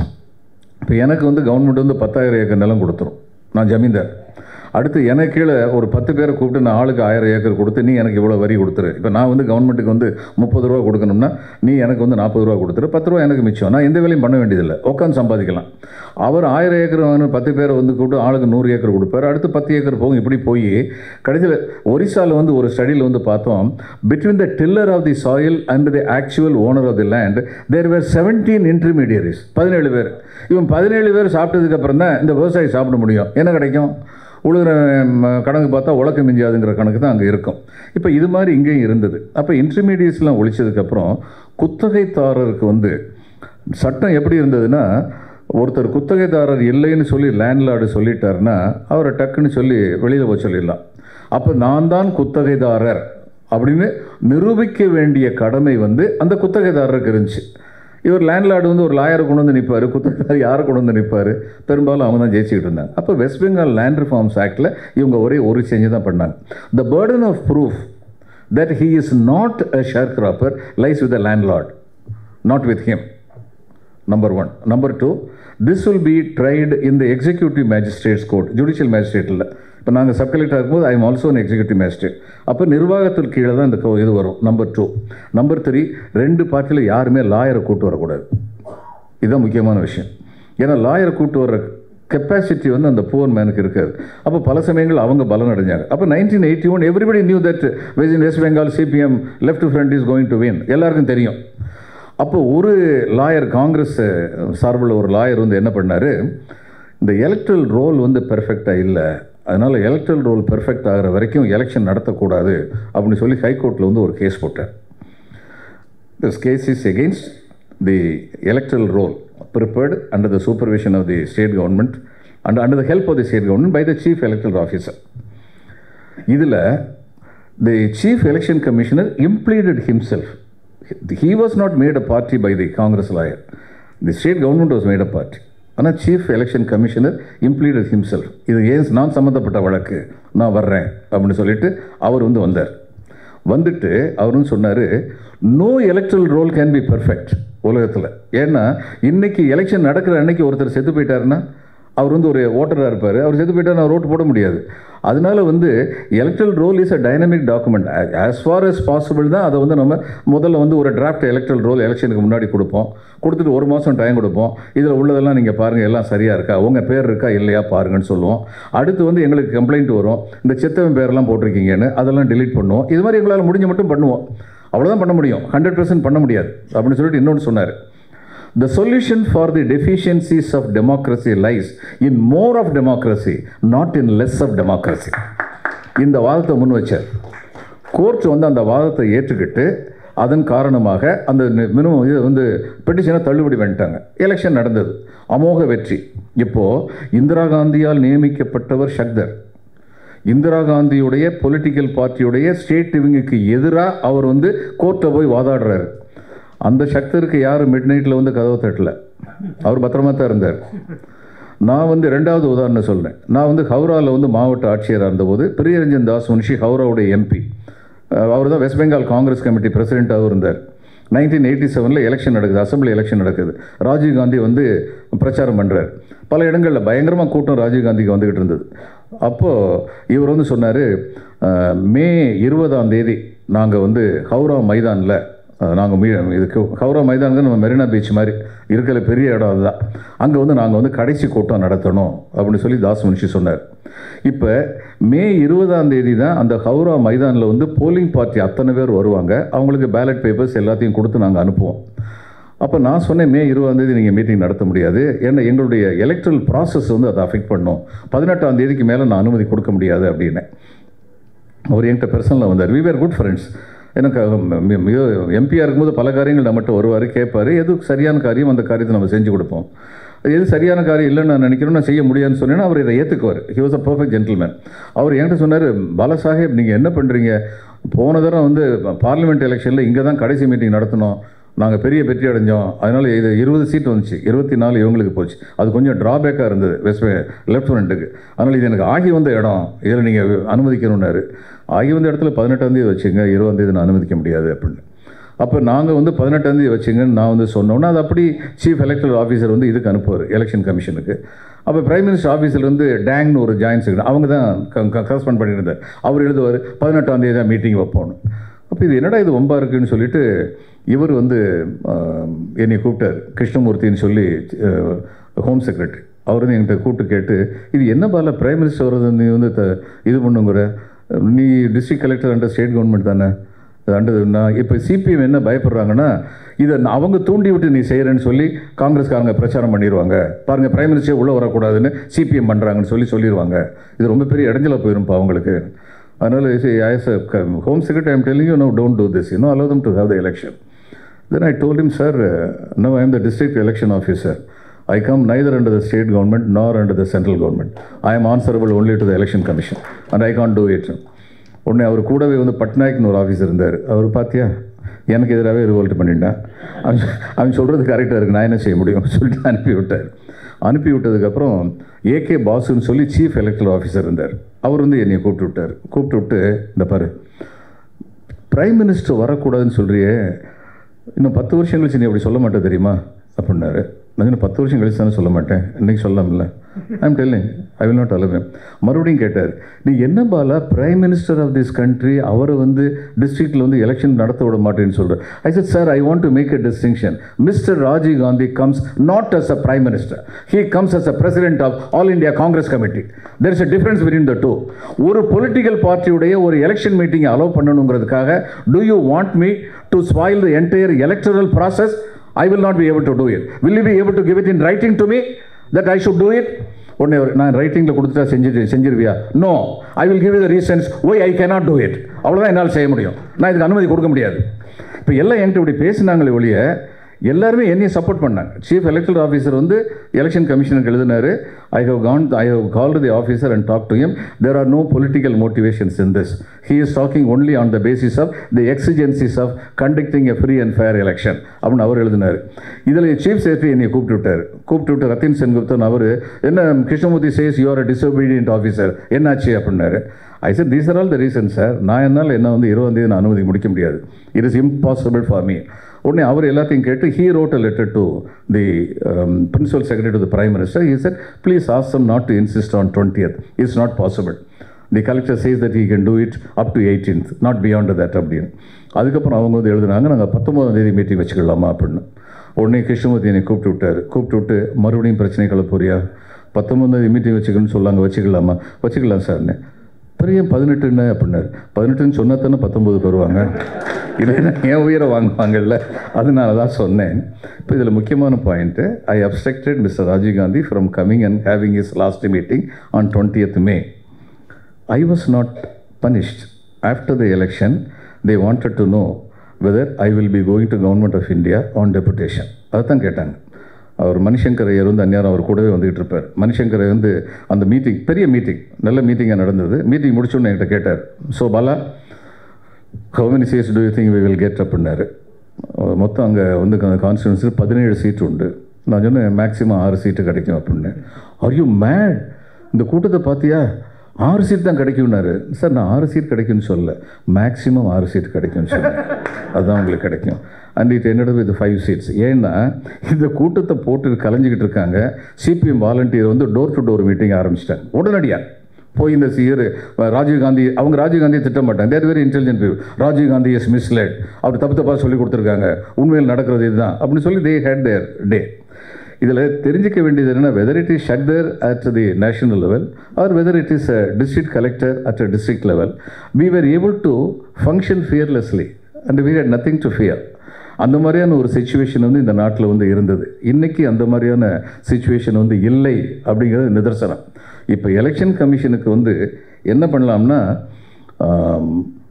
இப்போ எனக்கு வந்து கவர்மெண்ட் வந்து பத்தாயிரம் ஏக்கர் நிலம் கொடுத்துரும் நான் ஜமீன்தார் அடுத்து எனக்கு கீழே ஒரு பத்து பேரை கூப்பிட்டு நான் ஆளுக்கு ஆயிரம் ஏக்கர் கொடுத்து நீ எனக்கு இவ்வளோ வரி கொடுத்துரு இப்போ நான் வந்து கவர்மெண்ட்டுக்கு வந்து முப்பது ரூபா கொடுக்கணும்னா நீ எனக்கு வந்து நாற்பது ரூபா கொடுத்துரு பத்து ரூபா எனக்கு மிச்சம் நான் எந்த வேலையும் பண்ண வேண்டியதில்லை உட்காந்து சம்பாதிக்கலாம் அவர் ஆயிரம் ஏக்கர் வாங்கின பத்து பேரை வந்து கூப்பிட்டு ஆளுக்கு நூறு ஏக்கர் கொடுப்பாரு அடுத்து பத்து ஏக்கர் போகும் இப்படி போய் கடைசியில் ஒரிசாவில் வந்து ஒரு ஸ்டடியில் வந்து பார்த்தோம் between the tiller of the soil and the actual owner of the land there were seventeen intermediaries பதினேழு பேர் இவன் பதினேழு பேர் சாப்பிட்டதுக்கு அப்புறம் தான் இந்த விவசாயி சாப்பிட முடியும் என்ன கிடைக்கும் உழுகிற ம, கணக்கு பார்த்தா உலக்க மிஞ்சாதுங்கிற கணக்கு தான் அங்கே இருக்கும் இப்போ இது மாதிரி இங்கேயும் இருந்தது அப்போ இன்டர்மீடியட்ஸ்லாம் ஒழிச்சதுக்கப்புறம் குத்தகைதாரருக்கு வந்து சட்டம் எப்படி இருந்ததுன்னா ஒருத்தர் குத்தகைதாரர் இல்லைன்னு சொல்லி லேண்ட்லார்டு சொல்லிட்டாருன்னா அவரை டக்குன்னு சொல்லி வெளியில் போய் சொல்லிடலாம் அப்போ நான் தான் குத்தகைதாரர் அப்படின்னு நிரூபிக்க வேண்டிய கடமை வந்து அந்த குத்தகைதாரருக்கு இருந்துச்சு இவர் லேண்ட்லார்டு வந்து ஒரு லாயரை கொண்டு வந்து நிற்பார் குத்தக்கார் யாரை கொண்டு வந்து நிற்பார் பெரும்பாலும் அவங்க தான் ஜெயிச்சுக்கிட்டு இருந்தாங்க அப்போ வெஸ்ட் பெங்கால் லேண்ட் ரிஃபார்ம்ஸ் ஆக்டில் இவங்க ஒரே ஒரு செஞ்சு தான் பண்ணாங்க the burden of proof that he is not a sharecropper lies with the landlord, not with him. Number one. Number two, this will be tried in the executive magistrates court, judicial magistrate இல்லை இப்போ நாங்கள் சப் கலெக்டர் இருக்கும்போது I am also an executive magistrate அப்போ நிர்வாகத்தில் கீழே தான் இந்த கோ- இது வரும் நம்பர் டூ நம்பர் த்ரீ ரெண்டு பார்ட்டியில் யாருமே லாயரை கூட்டு வரக்கூடாது இதுதான் முக்கியமான விஷயம் ஏன்னா லாயரை கூட்டு வர்ற கெப்பாசிட்டி வந்து அந்த புவர் மேனுக்கு இருக்காது அப்போ பல சமயங்கள் அவங்க பலன் அடைஞ்சாங்க அப்போ nineteen eighty one everybody knew that west west Bengal CPM left front is going to win எல்லாருக்கும் தெரியும் அப்போ ஒரு லாயர் காங்கிரஸ் சார்பில் ஒரு லாயர் வந்து என்ன பண்ணார் இந்த எலக்ட்ரல் ரோல் வந்து பெர்ஃபெக்டாக இல்லை அதனால் எலக்ட்ரல் ரோல் பெர்ஃபெக்ட் ஆகிற வரைக்கும் எலெக்ஷன் நடத்தக்கூடாது அப்படின்னு சொல்லி ஹைகோர்ட்டில் வந்து ஒரு கேஸ் போட்டார் This case is against the electoral roll prepared under the supervision of the state government and under the help of the state government by the chief electoral officer. இதில் the chief election commissioner impleaded himself. He was not made a party by the Congress lawyer. The state government was made a party. ஆனால் chief election commissioner impleaded himself இது ஏன் நான் சம்மந்தப்பட்ட வழக்கு நான் வர்றேன் அப்படின்னு சொல்லிட்டு அவர் வந்து வந்தார் வந்துட்டு அவரும் சொன்னார் no electoral roll can be perfect உலகத்தில் ஏன்னா இன்னைக்கு எலெக்ஷன் நடக்கிற அன்னைக்கு ஒருத்தர் செத்து போயிட்டாருன்னா அவர் வந்து ஒரு ஓட்டராக இருப்பார் அவர் செத்து போயிட்டா நான் ரோட்டு போட முடியாது அதனால வந்து electoral roll is a dynamic document as far as possible தான் அதை வந்து நம்ம முதல்ல வந்து ஒரு டிராஃப்ட் எலக்ட்ரல் ரோல் எலெக்ஷனுக்கு முன்னாடி கொடுப்போம் கொடுத்துட்டு ஒரு மாதம் டைம் கொடுப்போம் இதில் உள்ளதெல்லாம் நீங்கள் பாருங்கள் எல்லாம் சரியாக இருக்கா உங்கள் பேர் இருக்கா இல்லையா பாருங்கன்னு சொல்லுவோம் அடுத்து வந்து எங்களுக்கு கம்ப்ளைண்ட் வரும் இந்த செத்தவன் பேரெல்லாம் போட்டிருக்கீங்கன்னு அதெல்லாம் delete பண்ணுவோம் இது மாதிரி எங்களால் முடிஞ்ச மட்டும் பண்ணுவோம் அவ்வளோதான் பண்ண முடியும் ஹண்ட்ரட் பண்ண முடியாது அப்படின்னு சொல்லிட்டு இன்னொன்று சொன்னார் The solution for the deficiencies of democracy lies in more of democracy, not in less of democracy. இந்த வாதத்தை முன் வச்சார் கோர்ட் வந்து அந்த வாதத்தை ஏற்றுக்கிட்டு அதன் காரணமாக அந்த மினிமம் இது வந்து பெட்டிஷனை தள்ளுபடி பண்ணிட்டாங்க எலெக்ஷன் நடந்தது அமோக வெற்றி இப்போது இந்திரா காந்தியால் நியமிக்கப்பட்டவர் ஷக்தர் இந்திரா காந்தியுடைய பொலிட்டிக்கல் பார்ட்டியுடைய ஸ்டேட் விங்குக்கு எதிராக அவர் வந்து கோர்ட்டை போய் வாதாடுறாரு அந்த சக்தருக்கு யாரும் மிட் நைட்டில் வந்து கதவை தட்டல அவர் பத்திரமா தான் இருந்தார் நான் வந்து ரெண்டாவது உதாரணம் சொல்றேன் நான் வந்து ஹவுராவில் வந்து மாவட்ட ஆட்சியராக இருந்தபோது பிரியரஞ்சன் தாஸ் முன்ஷி ஹவுராவுடைய எம்பி அவர் தான் வெஸ்ட் பெங்கால் காங்கிரஸ் கமிட்டி பிரசிடெண்ட்டாகவும் இருந்தார் நைன்டீன் எயிட்டி செவனில் எலெக்ஷன் நடக்குது அசம்பிளி எலெக்ஷன் நடக்குது ராஜீவ் காந்தி வந்து பிரச்சாரம் பண்ணுறார் பல இடங்களில் பயங்கரமாக கூட்டம் ராஜீவ் காந்திக்கு வந்துக்கிட்டு இருந்தது அப்போது இவர் வந்து சொன்னார் மே இருபதாம் தேதி நாங்கள் வந்து ஹவுரா மைதானில் நாங்கள் மீ இதுக்கு ஹவுரா மைதானுங்க நம்ம மெரினா பீச் மாதிரி இருக்கிற பெரிய இடம் அதுதான் அங்கே வந்து நாங்கள் வந்து கடைசி கூட்டம் நடத்தணும் அப்படின்னு சொல்லி தாஸ் முன்ஷி சொன்னார் இப்போ மே இருபதாம் தேதி தான் அந்த ஹவுரா மைதானில் வந்து போலிங் பார்ட்டி அத்தனை பேர் வருவாங்க அவங்களுக்கு பேலட் பேப்பர்ஸ் எல்லாத்தையும் கொடுத்து நாங்கள் அனுப்புவோம் அப்போ நான் சொன்னேன் மே இருபதாம் தேதி நீங்கள் மீட்டிங் நடத்த முடியாது ஏன்னா எங்களுடைய எலக்ட்ரல் ப்ராசஸ் வந்து அதை அஃபெக்ட் பண்ணும் பதினெட்டாம் தேதிக்கு மேலே நான் அனுமதி கொடுக்க முடியாது அப்படின்னேன் அவர் என்கிட்ட பர்சனலாக வந்தார் வி வேர் குட் ஃப்ரெண்ட்ஸ் எனக்கு மி- மிக எம்பியாக இருக்கும்போது பல காரியங்கள் நம்மகிட்ட வருவார் கேட்பார் எது சரியான காரியம் அந்த காரியத்தை நம்ம செஞ்சு கொடுப்போம் எது சரியான காரியம் இல்லைன்னு நான் நினைக்கிறேன் நான் செய்ய முடியாதுன்னு சொன்னேன்னா அவர் இதை ஏற்றுக்குவார் he was a perfect gentleman அவர் என்கிட்ட சொன்னார் பாலசாஹேப் நீங்கள் என்ன பண்ணுறீங்க போன தடவை வந்து பார்லிமெண்ட் எலெக்ஷனில் இங்கே தான் கடைசி மீட்டிங் நடத்தணும் நாங்கள் பெரிய வெற்றி அடைஞ்சோம் அதனால் இது இருபது சீட் வந்துச்சு இருபத்தி நாலு இவங்களுக்கு போச்சு அது கொஞ்சம் ட்ராபேக்காக இருந்தது வெஸ்ட் லெஃப்ட் ஃப்ரண்ட்டுக்கு அதனால் இது எனக்கு ஆகி வந்த இடம் இதில் நீங்கள் அனுமதிக்கணும்னாரு ஆகி வந்த இடத்துல பதினெட்டாந்தேதி வச்சுங்க இருபதாந்தேதி நான் அனுமதிக்க முடியாது அப்படின்னு அப்போ நாங்கள் வந்து பதினெட்டாந்தேதி வச்சுங்கன்னு நான் வந்து சொன்னோன்னா அது அப்படி சீஃப் எலெக்டரல் ஆஃபீஸர் வந்து இதுக்கு அனுப்புவார் எலெக்ஷன் கமிஷனுக்கு அப்போ பிரைம் மினிஸ்டர் ஆஃபீஸில் வந்து டேங்னு ஒரு ஜாயின்ட் செக்ரட்டரி அவங்க தான் கரஸ்பாண்ட் பண்ணியிருந்தார் அவர் எழுதுவார் பதினெட்டாம் தேதி தான் மீட்டிங் வைப்போம்னு அப்போ இது என்னடா இது வம்பா இருக்குன்னு சொல்லிட்டு இவர் வந்து ஆஹ், என்னை கூப்பிட்டார் கிருஷ்ணமூர்த்தின்னு சொல்லி ஹோம் செக்ரட்டரி அவர் வந்து என்கிட்ட கூப்பிட்டு கேட்டு இது என்ன பால பிரைம் மினிஸ்டர் வரது நீ வந்து த- இது பண்ணுங்கிற நீ district collector under state government தானே அண்டர் நான் இப்போ சிபிஎம் என்ன பயப்படுறாங்கன்னா இதை நான் அவங்க தூண்டி விட்டு நீ செய்கிறேன்னு சொல்லி காங்கிரஸ்காரங்க பிரச்சாரம் பண்ணிடுவாங்க பாருங்கள் பிரைம் மினிஸ்டர் உள்ளே வரக்கூடாதுன்னு சிபிஎம் பண்ணுறாங்கன்னு சொல்லி சொல்லிடுவாங்க இது ரொம்ப பெரிய இடைஞ்சலாக போயிரும்ப்பா அவங்களுக்கு அதனால் as a home secretary I'm telling you no don't do this you know allow them to have the election Then I told him, sir, uh, now I am the district election officer. I come neither under the state government nor under the central government. I am answerable only to the election commission and I can't do it. உடனே அவர் கூடவே வந்து பட்நாயக்னு ஒரு ஆஃபீஸர் இருந்தார் அவர் பார்த்தியா எனக்கு எதிராகவே ரிவோல்ட் பண்ணிட்டான் அவன் சொ- அவன் சொல்கிறது கரெக்டாக இருக்கு நான் என்ன செய்ய முடியும் சொல்லிட்டு அனுப்பி விட்டார் அனுப்பி விட்டதுக்கப்புறம் ஏகே பாசுன்னு சொல்லி சீஃப் எலக்ட்ரல் ஆஃபீஸர் இருந்தார் அவர் வந்து என்னை கூப்பிட்டு விட்டார் கூப்பிட்டு விட்டு இந்த பாரு பிரைம் மினிஸ்டர் வரக்கூடாதுன்னு சொல்றியே இன்னும் பத்து வருஷம் கழிச்சு நீ அப்படி சொல்ல மாட்டே தெரியுமா அப்படின்னாரு நான் இன்னும் பத்து வருஷம் கழிச்சு தானே சொல்ல மாட்டேன் இன்னைக்கு சொல்லலாம்ல I'm telling I will not allow மறுபடியும் கேட்டார் நீ என்ன Bala prime minister of this country அவரை வந்து டிஸ்ட்ரிக்டில் வந்து எலெக்ஷன் நடத்த விட மாட்டேன்னு சொல்கிறார் I said sir I want to make a distinction mister Rajiv Gandhi comes not as a prime minister he comes as a president of all india congress committee there is a difference between the two ஒரு பொலிட்டிக்கல் பார்ட்டியுடைய ஒரு எலெக்ஷன் மீட்டிங்கை அலோவ் பண்ணணுங்கிறதுக்காக do you want me to spoil the entire electoral process I will not be able to do it. Will you be able to give it in writing to me that I should do it? உடனே அவர், நான் ரைட்டிங்கில் கொடுத்துட்டா செஞ்சு செஞ்சிருவியா no I will give you the reasons why I cannot do it அவ்வளோதான் என்னால் செய்ய முடியும் நான் இதுக்கு அனுமதி கொடுக்க முடியாது இப்போ எல்லாம் என்கிட்ட இப்படி பேசினாங்களே ஒழிய எல்லாருமே என்னையும் சப்போர்ட் பண்ணாங்க சீஃப் எலக்ட்ரல் ஆஃபீஸர் வந்து எலெக்ஷன் கமிஷனுக்கு எழுதினாரு I have con I have called the officer and talk to him there are no political motivations in this he is talking only on the basis of the exigencies of conducting a free and fair election அப்படின்னு அவர் எழுதினார் இதில் சீஃப் செக்ரட்டரி என்னை கூப்பிட்டு விட்டார் கூப்பிட்டு விட்டு ரத்தின் சென்குப்தன் அவர் என்ன Krishnamurthy says you are a disobedient officer என்னாச்சு அப்படின்னாரு I said these are all the reasons sir நான் என்னால் என்ன வந்து இருபதாம் தேதி நான் அனுமதி முடிக்க முடியாது it is impossible for me உடனே அவர் எல்லாத்தையும் கேட்டு he wrote a letter to the principal secretary to the prime minister he said please ask them not to insist on twentieth it's not possible the collector says that he can do it up to 18th நாட் beyond that அப்படின்னு அதுக்கப்புறம் அவங்க வந்து எழுதுனாங்க நாங்கள் பத்தொம்போதாம் தேதி மீட்டிங் வச்சுக்கலாமா அப்படின்னு உடனே கிருஷ்ணமூர்த்தி என்னை கூப்பிட்டு விட்டார் கூப்பிட்டு விட்டு மறுபடியும் பிரச்சனை கிளப்புறியா பத்தொம்பதாம் தேதி மீட்டிங் வச்சுக்கணும்னு சொல்லாங்க வச்சுக்கலாமா வச்சுக்கலாம் சார்னு பெரிய பதினெட்டுன்னு அப்படின்னாரு பதினெட்டுன்னு சொன்னா தானே பத்தொம்போது வருவாங்க இல்லைன்னா என் உயிரை வாங்குவாங்கல்ல அதனால தான் சொன்னேன் இப்போ இதில் முக்கியமான point I objected mister Rajiv Gandhi from coming and having is last meeting on twentieth May I was not punished. After the election, they wanted to know whether I will be going to government of India on deputation. அதுதான் கேட்டாங்க அவர் மணிசங்கர் ஐயர் வந்து அந்நேரம் அவர் கூடவே வந்துகிட்டு இருப்பார் மணிசங்கர் ஐயர் வந்து அந்த மீட்டிங் பெரிய மீட்டிங் நல்ல மீட்டிங்காக நடந்தது மீட்டிங் முடிச்சோன்னு என்கிட்ட கேட்டார் so Bala how many seats do you think we will get அப்படின்னாரு அஹ் மொத்தம் அங்கே வந்து கான்ஸ்டியூன்சி பதினேழு சீட் உண்டு நான் சொன்னேன் மேக்ஸிமம் ஆறு சீட்டு கிடைக்கும் அப்படின்னு ஆர் யூ மேட் இந்த கூட்டத்தை பார்த்தியா ஆறு சீட் தான் கிடைக்கும்னாரு சார் நான் ஆறு சீட் கிடைக்கும்னு சொல்லல மேக்ஸிமம் ஆறு சீட் கிடைக்கும்னு சொன்னேன் அதுதான் உங்களுக்கு கிடைக்கும் அண்ட் இட் என்னோட வித் ஃபைவ் சீட்ஸ் ஏன்னா இந்த கூட்டத்தை போட்டு கலைஞ்சிக்கிட்டு இருக்காங்க சிபிஎம் வாலண்டியர் வந்து டோர் டு டோர் மீட்டிங் ஆரம்பிச்சிட்டாங்க உடனடியாக போய் இந்த சியர் ராஜீவ் காந்தி அவங்க ராஜீவ் காந்தியை திட்ட மாட்டாங்க they're very intelligent people Rajiv Gandhi is misled அப்படி தப்பு தப்பாக சொல்லி கொடுத்துருக்காங்க உண்மையில் நடக்கிறது இதுதான் அப்படின்னு சொல்லி தே ஹேட் தேர் டே இதில் தெரிஞ்சிக்க வேண்டியது என்னென்னா whether it is shut there at the national level or whether it is a district collector at a district level we were able to function fearlessly and we had nothing to fear அந்த மாதிரியான ஒரு சுச்சுவேஷன் வந்து இந்த நாட்டில் வந்து இருந்தது இன்னைக்கு அந்த மாதிரியான சுச்சுவேஷன் வந்து இல்லை அப்படிங்கிறது நிதர்சனம் இப்போ எலெக்ஷன் கமிஷனுக்கு வந்து என்ன பண்ணலாம்னா ஆம்,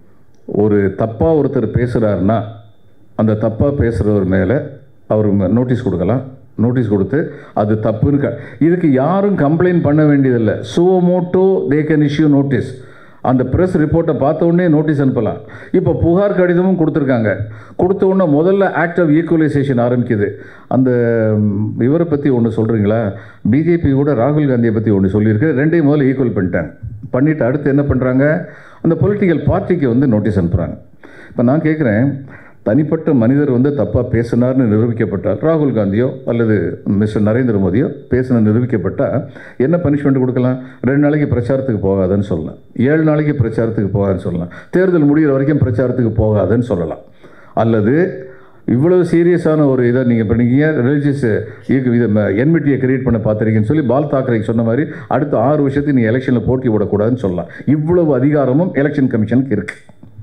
ஒரு தப்பாக ஒருத்தர் பேசுகிறாருன்னா அந்த தப்பாக பேசுகிறவர் மேலே அவர் நோட்டீஸ் கொடுக்கலாம் நோட்டீஸ் கொடுத்து அது தப்புன்னு க இதுக்கு யாரும் கம்ப்ளைண்ட் பண்ண வேண்டியதில்லை suo motu they can issue notice அந்த ப்ரெஸ் ரிப்போர்ட்டை பார்த்த உடனே நோட்டீஸ் அனுப்பலாம் இப்போ புகார் கடிதமும் கொடுத்துருக்காங்க கொடுத்த உடனே முதல்ல ஆக்ட் ஆஃப் ஈக்குவலைசேஷன் ஆரம்பிக்குது அந்த ம், இவரை பற்றி ஒன்று சொல்கிறீங்களா பிஜேபி கூட ராகுல் காந்தியை பற்றி ஒன்று சொல்லியிருக்கு ரெண்டையும் முதல்ல ஈக்குவல் பண்ணிட்டாங்க பண்ணிவிட்டு அடுத்து என்ன பண்ணுறாங்க அந்த பொலிட்டிக்கல் பார்ட்டிக்கு வந்து நோட்டீஸ் அனுப்புகிறாங்க இப்போ நான் கேட்குறேன் தனிப்பட்ட மனிதர் வந்து தப்பாக பேசினார்னு நிரூபிக்கப்பட்டால் ராகுல் காந்தியோ அல்லது மிஸ்டர் நரேந்திர மோடியோ பேசின நிரூபிக்கப்பட்டால் என்ன பனிஷ்மெண்ட் கொடுக்கலாம் ரெண்டு நாளைக்கு பிரச்சாரத்துக்கு போகாதன்னு சொல்லலாம் ஏழு நாளைக்கு பிரச்சாரத்துக்கு போகாதுன்னு சொல்லலாம் தேர்தல் முடிகிற வரைக்கும் பிரச்சாரத்துக்கு போகாதுன்னு சொல்லலாம் அல்லது இவ்வளவு சீரியஸான ஒரு இதை நீங்கள் பண்ணீங்க ரிலீஜியஸ் இது என்மிட்டியை கிரியேட் பண்ண பார்த்துருக்கீங்கன்னு சொல்லி பால் தாக்கரேக்கு சொன்ன மாதிரி அடுத்த ஆறு வருஷத்துக்கு நீ எலெக்ஷனில் போட்டி விடக்கூடாதுன்னு சொல்லலாம் இவ்வளவு அதிகாரமும் எலெக்ஷன் கமிஷனுக்கு இருக்குது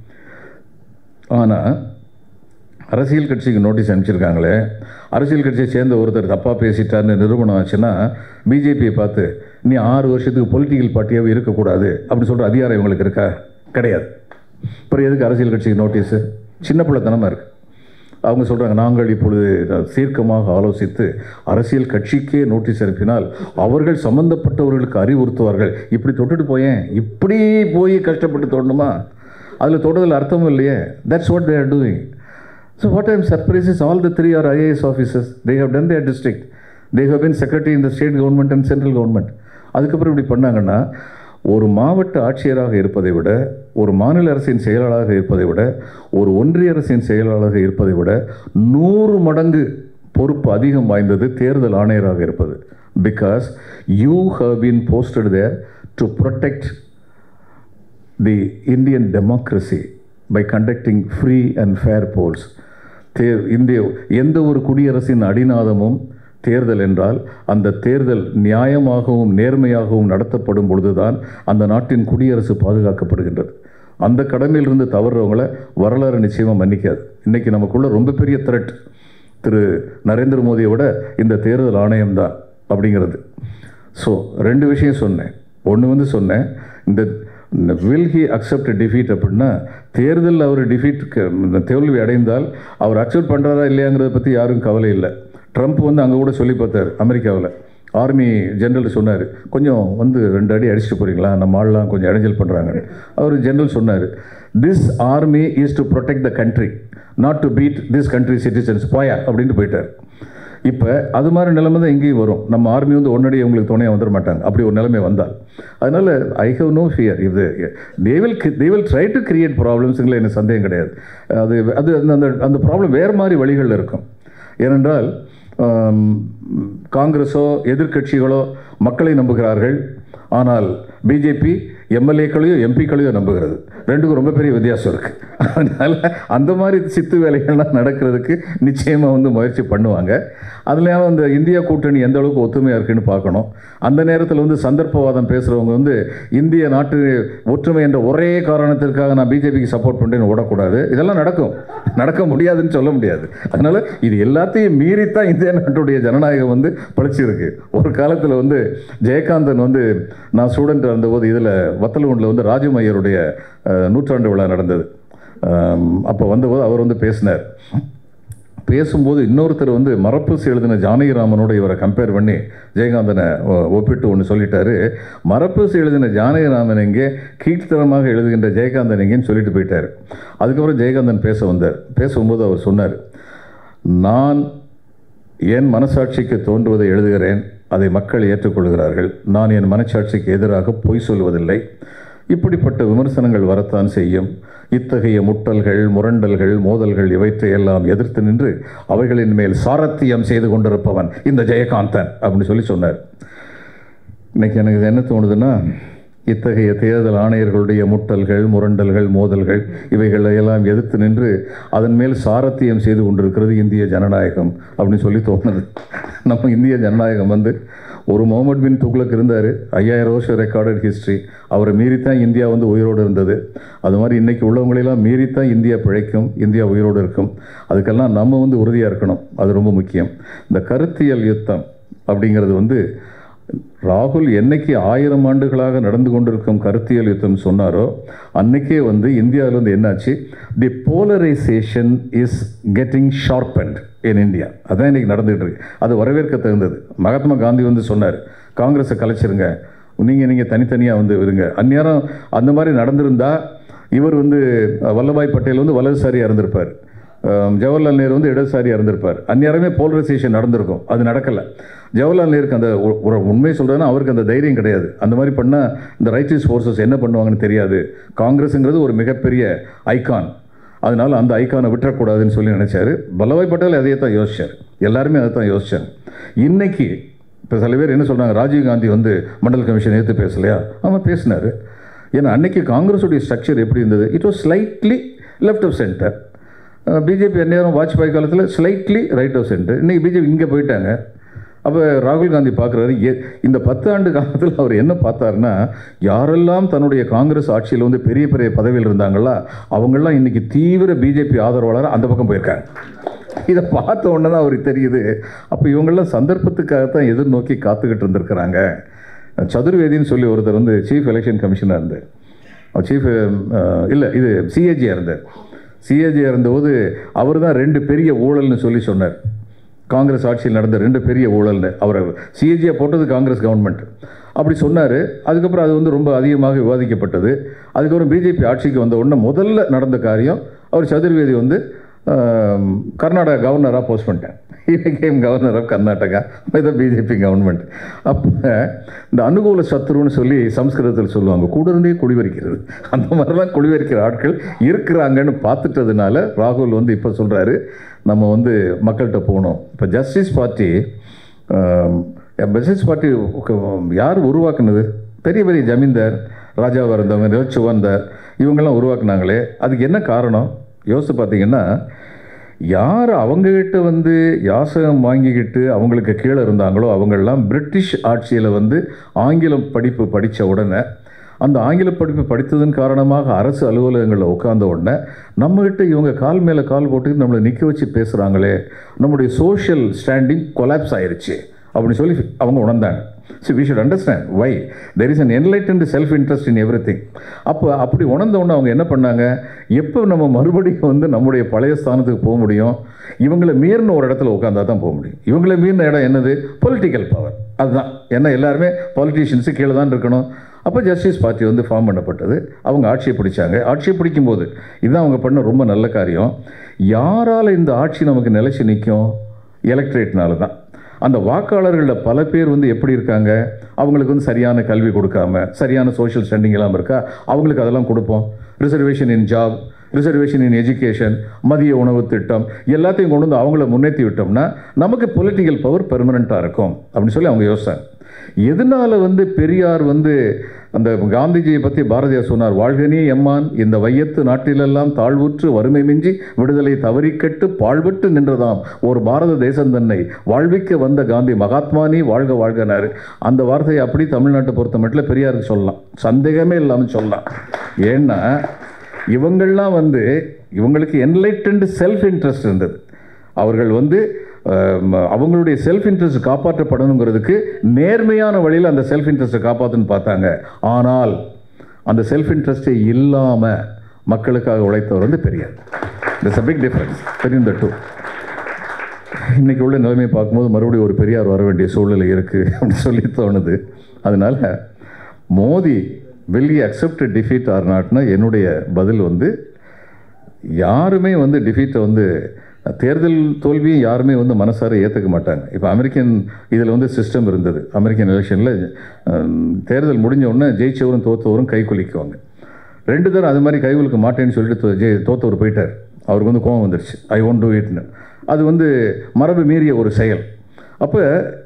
ஆனால் அரசியல் கட்சிக்கு நோட்டீஸ் அனுப்பிச்சிருக்காங்களே அரசியல் கட்சியை சேர்ந்த ஒருத்தர் தப்பாக பேசிட்டார்னு நிரூபணம் ஆச்சுன்னா பிஜேபியை பார்த்து நீ ஆறு வருஷத்துக்கு பொலிட்டிக்கல் பார்ட்டியாகவே இருக்கக்கூடாது அப்படின்னு சொல்கிற அதிகாரம் இவங்களுக்கு இருக்கா கிடையாது அப்புறம் எதுக்கு அரசியல் கட்சிக்கு நோட்டீஸு சின்ன பிள்ளைத்தனமாக இருக்குது அவங்க சொல்கிறாங்க நாங்கள் இப்பொழுது தீர்க்கமாக ஆலோசித்து அரசியல் கட்சிக்கே நோட்டீஸ் அனுப்பினால் அவர்கள் சம்பந்தப்பட்டவர்களுக்கு அறிவுறுத்துவார்கள் இப்படி தொட்டுட்டு போயேன் இப்படி போய் கஷ்டப்பட்டு தொடணுமா அதில் தொடுதல் அர்த்தமும் இல்லையே that's what they're doing So what I am surprised is all the three are IAS officers. They have done their district. They have been secretary in the state government and central government. அதுக்கப்புறம் இப்படி பண்ணாங்கன்னா ஒரு மாவட்ட ஆட்சியராக இருப்பதை விட ஒரு மாநில அரசின் செயலாளராக இருப்பதை விட ஒரு ஒன்றிய அரசின் செயலாளராக இருப்பதை விட நூறு மடங்கு பொறுப்பு அதிகம் வாய்ந்தது தேர்தல் ஆணையராக இருப்பது because you have been posted there to protect the Indian democracy by conducting free and fair polls they இந்திய எந்த ஒரு குடியரசின் அடிநாதமும் தேர்தல் என்றால் அந்த தேர்தல் நியாயமாகவும் நேர்மையாகவும் நடத்தப்படும் பொழுதுதான் அந்த நாட்டின் குடியரசு பாதுகாக்கப்படுகின்றது அந்த கடமையிலிருந்து தவறுறவங்கள வரலாறு நிச்சயமாக மன்னிக்காது இன்றைக்கி நமக்குள்ள ரொம்ப பெரிய த்ரெட் திரு நரேந்திர மோடியை விட இந்த தேர்தல் ஆணையம் தான் அப்படிங்கிறது ஸோ ரெண்டு விஷயம் சொன்னேன் ஒன்று வந்து சொன்னேன் இந்த வில் ஹி அக்செப்ட் டிஃபீட் அப்படின்னா தேர்தலில் அவர் டிஃபீட் தோல்வி அடைந்தால் அவர் அக்செப்ட் பண்ணுறாரா இல்லையாங்கிறத பற்றி யாரும் கவலை இல்லை ட்ரம்ப் வந்து அங்கே கூட சொல்லி பார்த்தார் அமெரிக்காவில் ஆர்மி ஜெனரல் சொன்னார் கொஞ்சம் வந்து ரெண்டு அடி அடிச்சுட்டு போகிறீங்களா நம்ம ஆள்லாம் கொஞ்சம் இடைஞ்சல் பண்ணுறாங்க அவர் ஜெனரல் சொன்னார் this army is to protect the country not to beat this country citizens போயா அப்படின்ட்டு போயிட்டார் இப்போ அது மாதிரி நிலைமை தான் இங்கேயும் வரும் நம்ம ஆர்மி வந்து ஒன்னடி உங்களுக்கு துணையாக வந்துட மாட்டாங்க அப்படி ஒரு நிலைமை வந்தால் அதனால் ஐ ஹவ் நோ ஃபியர் இது they will they will try to create ப்ராப்ளம்ஸுங்களே எனக்கு சந்தேகம் கிடையாது அது அது அந்த அந்த அந்த ப்ராப்ளம் வேறு மாதிரி வழிகளில் இருக்கும் ஏனென்றால் ஆம், காங்கிரஸோ எதிர்க்கட்சிகளோ மக்களை நம்புகிறார்கள் ஆனால் பிஜேபி எம்எல்ஏக்களையோ எம்பிக்களையோ நம்புகிறது ரெண்டுக்கும் ரொம்ப பெரிய வித்தியாசம் இருக்குது அதனால் அந்த மாதிரி சித்து வேலைகள்லாம் நடக்கிறதுக்கு நிச்சயமாக வந்து முயற்சி பண்ணுவாங்க அதுலேயும் அந்த இந்தியா கூட்டணி எந்த அளவுக்கு ஒத்துமையாக இருக்குன்னு பார்க்கணும் அந்த நேரத்தில் வந்து சந்தர்ப்பவாதம் பேசுகிறவங்க வந்து இந்திய நாட்டு ஒற்றுமை என்ற ஒரே காரணத்திற்காக நான் பிஜேபிக்கு சப்போர்ட் பண்ணுறேன்னு ஓடக்கூடாது இதெல்லாம் நடக்கும் நடக்க முடியாதுன்னு சொல்ல முடியாது அதனால் இது எல்லாத்தையும் மீறித்தான் இந்திய நாட்டுடைய ஜனநாயகம் வந்து பழிச்சிருக்கு ஒரு காலத்தில் வந்து ஜெயகாந்தன் வந்து நான் ஸ்டூடெண்ட் இருந்தபோது இதில் வத்தலகுண்டில் வந்து ராஜமையருடைய அஹ், நூற்றாண்டு விழா நடந்தது அப்போ வந்தபோது அவர் வந்து பேசினார் பேசும்போது இன்னொருத்தர் வந்து மரப்பூசி எழுதின ஜானகிராமனோட இவரை கம்பேர் பண்ணி ஜெயகாந்தனை ஒ- ஒப்பிட்டு ஒன்று சொல்லிட்டாரு மரப்பூசி எழுதின ஜானகிராமன் எங்கே கீழ்த்தரமாக எழுதுகின்ற ஜெயகாந்தன் எங்கேன்னு சொல்லிட்டு போயிட்டார் அதுக்கப்புறம் ஜெயகாந்தன் பேச வந்தார் பேசும்போது அவர் சொன்னார் நான் என் மனசாட்சிக்கு தோன்றுவதை எழுதுகிறேன் அதை மக்கள் ஏற்றுக்கொள்கிறார்கள் நான் என் மனசாட்சிக்கு எதிராக பொய் சொல்வதில்லை இப்படிப்பட்ட விமர்சனங்கள் வரத்தான் செய்யும் இத்தகைய முட்டல்கள் முரண்டல்கள் மோதல்கள் இவற்றையெல்லாம் எதிர்த்து நின்று அவைகளின் மேல் சாரத்தியம் செய்து கொண்டிருப்பவன் இந்த ஜெயகாந்தன் அப்படின்னு சொல்லி சொன்னார் இன்னைக்கு எனக்கு இது என்ன தோணுதுன்னா இத்தகைய தேர்தல் ஆணையர்களுடைய முட்டல்கள் முரண்டல்கள் மோதல்கள் இவைகளை எல்லாம் எதிர்த்து நின்று அதன் மேல் சாரத்தியம் செய்து கொண்டிருக்கிறது இந்திய ஜனநாயகம் அப்படின்னு சொல்லி தோணுது நம்ம இந்திய ஜனநாயகம் வந்து ஒரு முகமது பின் துக்ளக் இருந்தார் ஐயாயிரம் வருஷம் ரெக்கார்டட் ஹிஸ்ட்ரி அவரை மீறித்தான் இந்தியா வந்து உயிரோடு இருந்தது அது மாதிரி இன்னைக்கு உள்ளவங்களெல்லாம் மீறித்தான் இந்தியா பிழைக்கும் இந்தியா உயிரோடு இருக்கும் அதுக்கெல்லாம் நம்ம வந்து உறுதியாக இருக்கணும் அது ரொம்ப முக்கியம் இந்த கருத்தியல் யுத்தம் அப்படிங்கிறது வந்து ராகுல் என்னைக்கு ஆயிரம் ஆண்டுகளாக நடந்து கொண்டிருக்கும் கருத்தியல் யுத்தம் சொன்னாரோ அன்னைக்கே வந்து இந்தியாவில் வந்து என்னாச்சு the polarization is getting sharpened in India அதான் இன்னைக்கு நடந்துகிட்டு இருக்கு அது வரவேற்க தகுந்தது மகாத்மா காந்தி வந்து சொன்னார் காங்கிரஸை கலைச்சிருங்க நீங்கள் நீங்கள் தனித்தனியாக வந்து இருங்க அந்நேரம் அந்த மாதிரி நடந்திருந்தா இவர் வந்து அஹ், வல்லபாய் பட்டேல் வந்து வலதுசாரியாக இருந்திருப்பார் அஹ், ஜவஹர்லால் நேரு வந்து இடதுசாரியாக இருந்திருப்பார் அந்நேரமே போலரைசேஷன் நடந்திருக்கும் அது நடக்கலை ஜவஹர்லால் நேருக்கு அந்த ஒ- ஒரு உண்மை சொல்கிறேன்னா அவருக்கு அந்த தைரியம் கிடையாது அந்த மாதிரி பண்ணால் இந்த ரைட்டிஸ் ஃபோர்ஸஸ் என்ன பண்ணுவாங்கன்னு தெரியாது காங்கிரஸுங்கிறது ஒரு மிகப்பெரிய ஐகான் அதனால அந்த ஐக்கானை விட்டுறக்கூடாதுன்னு சொல்லி நினைச்சாரு வல்லபாய் பட்டேல் அதையே தான் யோசிச்சார் எல்லாருமே அதை தான் யோசிச்சாங்க இன்னைக்கு இப்போ சில பேர் என்ன சொல்றாங்க ராஜீவ் காந்தி வந்து மண்டல் கமிஷன் எடுத்து பேசலையா ஆமாம் பேசினார் ஏன்னா அன்னைக்கு காங்கிரஸுடைய ஸ்ட்ரக்சர் எப்படி இருந்தது it was slightly left of centre BJP அந்நேரம் வாஜ்பாய் காலத்தில் ஸ்லைட்லி ரைட் ஆஃப் சென்டர் இன்னைக்கு பிஜேபி இங்கே போயிட்டாங்க அப்போ ராகுல் காந்தி பார்க்குறாரு எ இந்த பத்து ஆண்டு காலத்தில் அவர் என்ன பார்த்தாருன்னா யாரெல்லாம் தன்னுடைய காங்கிரஸ் ஆட்சியில் வந்து பெரிய பெரிய பதவியில் இருந்தாங்களா அவங்கெல்லாம் இன்னைக்கு தீவிர பிஜேபி ஆதரவாளர் அந்த பக்கம் போயிருக்காங்க இதை பார்த்த உடனே தான் அவருக்கு தெரியுது அப்போ இவங்கெல்லாம் சந்தர்ப்பத்துக்காகத்தான் எதிர்நோக்கி காத்துக்கிட்டு இருந்திருக்கிறாங்க சதுர்வேதின்னு சொல்லி ஒருத்தர் வந்து சீஃப் எலெக்ஷன் கமிஷனாக இருந்தார் சீஃப் இல்லை இது சிஏஜியாக இருந்தார் சிஏஜியாக இருந்தபோது அவர் தான் ரெண்டு பெரிய ஊழல்னு சொல்லி சொன்னார் காங்கிரஸ் ஆட்சியில் நடந்த ரெண்டு பெரிய ஊழல்னு அவரை சிஏஜியாக போட்டது காங்கிரஸ் கவர்மெண்ட் அப்படி சொன்னார் அதுக்கப்புறம் அது வந்து ரொம்ப அதிகமாக விவாதிக்கப்பட்டது அதுக்கப்புறம் பிஜேபி ஆட்சிக்கு வந்த உடனே முதல்ல நடந்த காரியம் அவர் சதுர்வேதி வந்து ஆம், கர்நாடகா கவர்னராக போஸ்ட் பண்ணிட்டேன் கேம் கவர்னர் ஆஃப் கர்நாடகா இதை பிஜேபி கவர்மெண்ட் அப்போ இந்த அனுகூல சத்துருன்னு சொல்லி சம்ஸ்கிருதத்தில் சொல்லுவாங்க கூட இருந்தே குடிவரிக்கிறது அந்த மாதிரிலாம் குடிவரிக்கிற ஆட்கள் இருக்கிறாங்கன்னு பார்த்துட்டதுனால ராகுல் வந்து இப்போ சொல்கிறாரு நம்ம வந்து மக்கள்கிட்ட போகணும் இப்போ ஜஸ்டிஸ் பார்ட்டி ஜஸ்டிஸ் பார்ட்டி யார் உருவாக்குனது பெரிய பெரிய ஜமீன்தார் ராஜாவாக இருந்தவங்க நிலச்சுவந்தார் இவங்கெல்லாம் உருவாக்குனாங்களே அதுக்கு என்ன காரணம் யோசித்து பார்த்தீங்கன்னா யார் அவங்ககிட்ட வந்து யாசகம் வாங்கிக்கிட்டு அவங்களுக்கு கீழே இருந்தாங்களோ அவங்கெல்லாம் பிரிட்டிஷ் ஆட்சியில் வந்து ஆங்கிலம் படிப்பு படித்த உடனே அந்த ஆங்கில படிப்பு படித்ததன் காரணமாக அரசு அலுவலகங்களில் உட்கார்ந்த உடனே நம்மகிட்ட இவங்க கால் மேலே கால் போட்டு நம்மளை நிற்க வச்சு பேசுகிறாங்களே நம்முடைய சோஷியல் ஸ்டாண்டிங் கொலாப்ஸ் ஆயிருச்சு அப்படின்னு சொல்லி அவங்க உணர்ந்தாங்க so we should understand why there is an enlightened self interest in everything அப்போ அப்படி உணர்ந்த உடனே அவங்க என்ன பண்ணாங்க எப்போ நம்ம மறுபடியும் வந்து நம்முடைய பழைய ஸ்தானத்துக்கு போக முடியும் இவங்களை மீறின ஒரு இடத்துல உட்காந்தா தான் போக முடியும் இவங்களை மீறின இடம் என்னது பொலிட்டிக்கல் பவர் அதுதான் ஏன்னா எல்லாருமே பாலிட்டிஷியன்ஸு கீழே தான் இருக்கணும் அப்போ ஜஸ்டிஸ் பார்ட்டி வந்து ஃபார்ம் பண்ணப்பட்டது அவங்க ஆட்சியை பிடிச்சாங்க ஆட்சியை பிடிக்கும்போது இதுதான் அவங்க பண்ண ரொம்ப நல்ல காரியம் யாரால் இந்த ஆட்சி நமக்கு நிலைச்சு நிற்கும் எலக்ட்ரேட்னால தான் அந்த வாக்காளர்களில் பல பேர் வந்து எப்படி இருக்காங்க அவங்களுக்கு வந்து சரியான கல்வி கொடுக்காம சரியான சோஷியல் ஸ்டாண்டிங் இல்லாமல் இருக்கா அவங்களுக்கு அதெல்லாம் கொடுப்போம் reservation in job reservation in education மதிய உணவு திட்டம் எல்லாத்தையும் கொண்டு வந்து அவங்கள முன்னேற்றி விட்டோம்னா நமக்கு பொலிட்டிக்கல் பவர் பெர்மனண்ட்டாக இருக்கும் அப்படின்னு சொல்லி அவங்க யோசிச்சாங்க எதனால வந்து பெரியார் வந்து அந்த காந்திஜியை பற்றி பாரதியார் சொன்னார் வாழ்கனே எம்மான் இந்த வையத்து நாட்டிலெல்லாம் தாழ்வுற்று வறுமை மிஞ்சி விடுதலை தவறிக்கட்டு பாழ்பட்டு நின்றதாம் ஒரு பாரத தேசம் தன்னை வாழ்விக்க வந்த காந்தி மகாத்மானி வாழ்க வாழ்கனாரு அந்த வார்த்தையை அப்படி தமிழ்நாட்டை பொறுத்த மட்டும் பெரியாருக்கு சொல்லலாம் சந்தேகமே இல்லாமல் சொல்லலாம் ஏன்னா இவங்கள்லாம் வந்து இவங்களுக்கு என்லைட்டன்டு செல்ஃப் இன்ட்ரெஸ்ட் இருந்தது அவர்கள் வந்து அம், அவங்களுடைய செல்ஃப் இன்ட்ரெஸ்ட் காப்பாற்றப்படணுங்கிறதுக்கு நேர்மையான வழியில் அந்த செல்ஃப் இன்ட்ரெஸ்ட்டை காப்பாற்றுன்னு பார்த்தாங்க ஆனால் அந்த செல்ஃப் இன்ட்ரெஸ்ட்டே இல்லாமல் மக்களுக்காக உழைத்தவர் வந்து Periyar there's a big difference between the two இன்னைக்கு உள்ள நிலைமையை பார்க்கும்போது மறுபடியும் ஒரு பெரியார் வர வேண்டிய சூழ்நிலை இருக்குது அப்படின்னு சொல்லி தோணுது அதனால Modi will he accept defeat or நாட்னா என்னுடைய பதில் வந்து யாருமே வந்து டிஃபீட்டை வந்து தேர்தல் தோல்வியும் யாருமே வந்து மனசார ஏற்றுக்க மாட்டாங்க இப்போ அமெரிக்கன் இதில் வந்து சிஸ்டம் இருந்தது அமெரிக்கன் எலெக்ஷனில் தேர்தல் முடிஞ்ச உடனே ஜெயிச்சவரும் தோத்தவரும் கை குலுக்குவாங்க ரெண்டு தரம் அது மாதிரி கை குலுக்க மாட்டேன்னு சொல்லிட்டு தோ- ஜெய் தோத்தவர் போயிட்டார் அவருக்கு வந்து கோவம் வந்துருச்சு ஐ ஒன்ட் டூ இட்னு அது வந்து மரபு மீறிய ஒரு செயல் அப்போ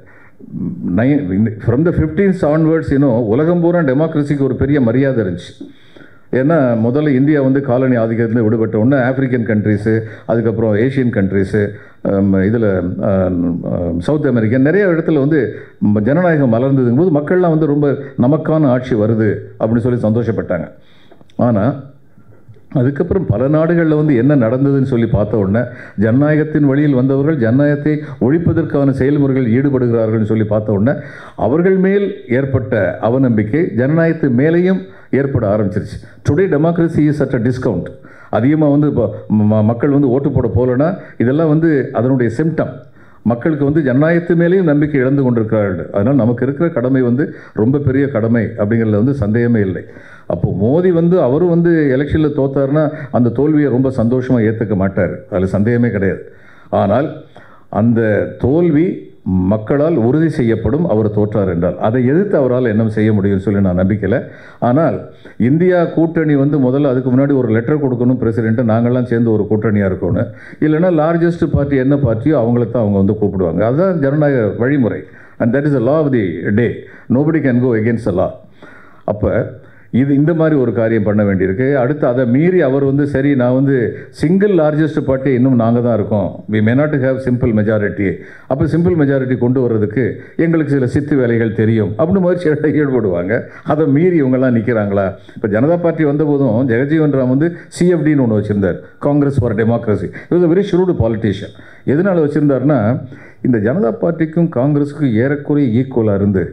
நை ஃப்ரம் த ஃபிஃப்டீன்ஸ் ஆன்வர்ட்ஸ் இன்னும் உலகம் பூரா டெமோக்ரஸிக்கு ஒரு பெரிய மரியாதை இருந்துச்சு ஏன்னா முதல்ல இந்தியா வந்து காலனி ஆதிக்கத்தில் விடுபட்ட உடனே ஆப்பிரிக்கன் கண்ட்ரீஸு அதுக்கப்புறம் ஏஷியன் கண்ட்ரீஸு இதில் சவுத் அமெரிக்கா நிறைய இடத்துல வந்து ம- ஜனநாயகம் மலர்ந்ததுங்கும் போது மக்கள்லாம் வந்து ரொம்ப நமக்கான ஆட்சி வருது அப்படின்னு சொல்லி சந்தோஷப்பட்டாங்க ஆனால் அதுக்கப்புறம் பல நாடுகளில் வந்து என்ன நடந்ததுன்னு சொல்லி பார்த்த உடனே ஜனநாயகத்தின் வழியில் வந்தவர்கள் ஜனநாயகத்தை ஒழிப்பதற்கான செயல்முறைகள் ஈடுபடுகிறார்கள்னு சொல்லி பார்த்த உடனே அவர்கள் மேல் ஏற்பட்ட அவநம்பிக்கை ஜனநாயகத்து மேலேயும் ஏற்பட ஆரம்பிச்சிருச்சு today democracy is at a discount அதிகமாக வந்து இப்போ ம- மக்கள் வந்து ஓட்டு போட போகலன்னா இதெல்லாம் வந்து அதனுடைய சிம்டம் மக்களுக்கு வந்து ஜனநாயகத்து மேலேயும் நம்பிக்கை இழந்து கொண்டிருக்கிறார்கள் அதனால் நமக்கு இருக்கிற கடமை வந்து ரொம்ப பெரிய கடமை அப்படிங்கிறதுல வந்து சந்தேகமே இல்லை அப்போ மோடி வந்து அவரும் வந்து எலெக்ஷனில் தோத்தாருன்னா அந்த தோல்வியை ரொம்ப சந்தோஷமாக ஏற்றுக்க மாட்டார் அதில் சந்தேகமே கிடையாது ஆனால் அந்த தோல்வி மக்களால் உறுதி செய்யப்படும் அவர் தோற்றார் என்றால் அதை எதிர்த்து அவரால் என்ன செய்ய முடியும்னு சொல்லி நான் நம்பிக்கல ஆனால் இந்தியா கூட்டணி வந்து முதல்ல அதுக்கு முன்னாடி ஒரு லெட்டர் கொடுக்கணும் பிரசிடென்ட்டு நாங்கள்லாம் சேர்ந்து ஒரு கூட்டணியாக இருக்கணும் இல்லைன்னா லார்ஜஸ்ட் பார்ட்டி என்ன பார்ட்டியோ அவங்கள தான் அவங்க வந்து கூப்பிடுவாங்க அதுதான் ஜனநாயக வழிமுறை and that is a law of the day nobody can go against a law அப்போ இது இந்த மாதிரி ஒரு காரியம் பண்ண வேண்டியிருக்கு அடுத்து அதை மீறி அவர் வந்து சரி நான் வந்து சிங்கிள் லார்ஜஸ்ட் பார்ட்டி இன்னும் நாங்கள் தான் இருக்கோம் we may not have simple majority அப்போ சிம்பிள் மெஜாரிட்டி கொண்டு வர்றதுக்கு எங்களுக்கு சில சித்து வேலைகள் தெரியும் அப்படின்னு முயற்சியில் ஈடுபடுவாங்க அதை மீறி இவங்கெல்லாம் நிற்கிறாங்களா இப்போ ஜனதா பார்ட்டி வந்தபோதும் ஜெகஜீவன் ராம் வந்து சிஎஃப்டின்னு ஒன்று வச்சுருந்தார் காங்கிரஸ் ஃபார் டெமோக்ரஸி இது வெரி ஷுரூடு பாலிட்டிஷியன் எதனால் வச்சுருந்தாருன்னா இந்த ஜனதா பார்ட்டிக்கும் காங்கிரஸுக்கும் ஏறக்குறைய ஈக்குவலாக இருந்து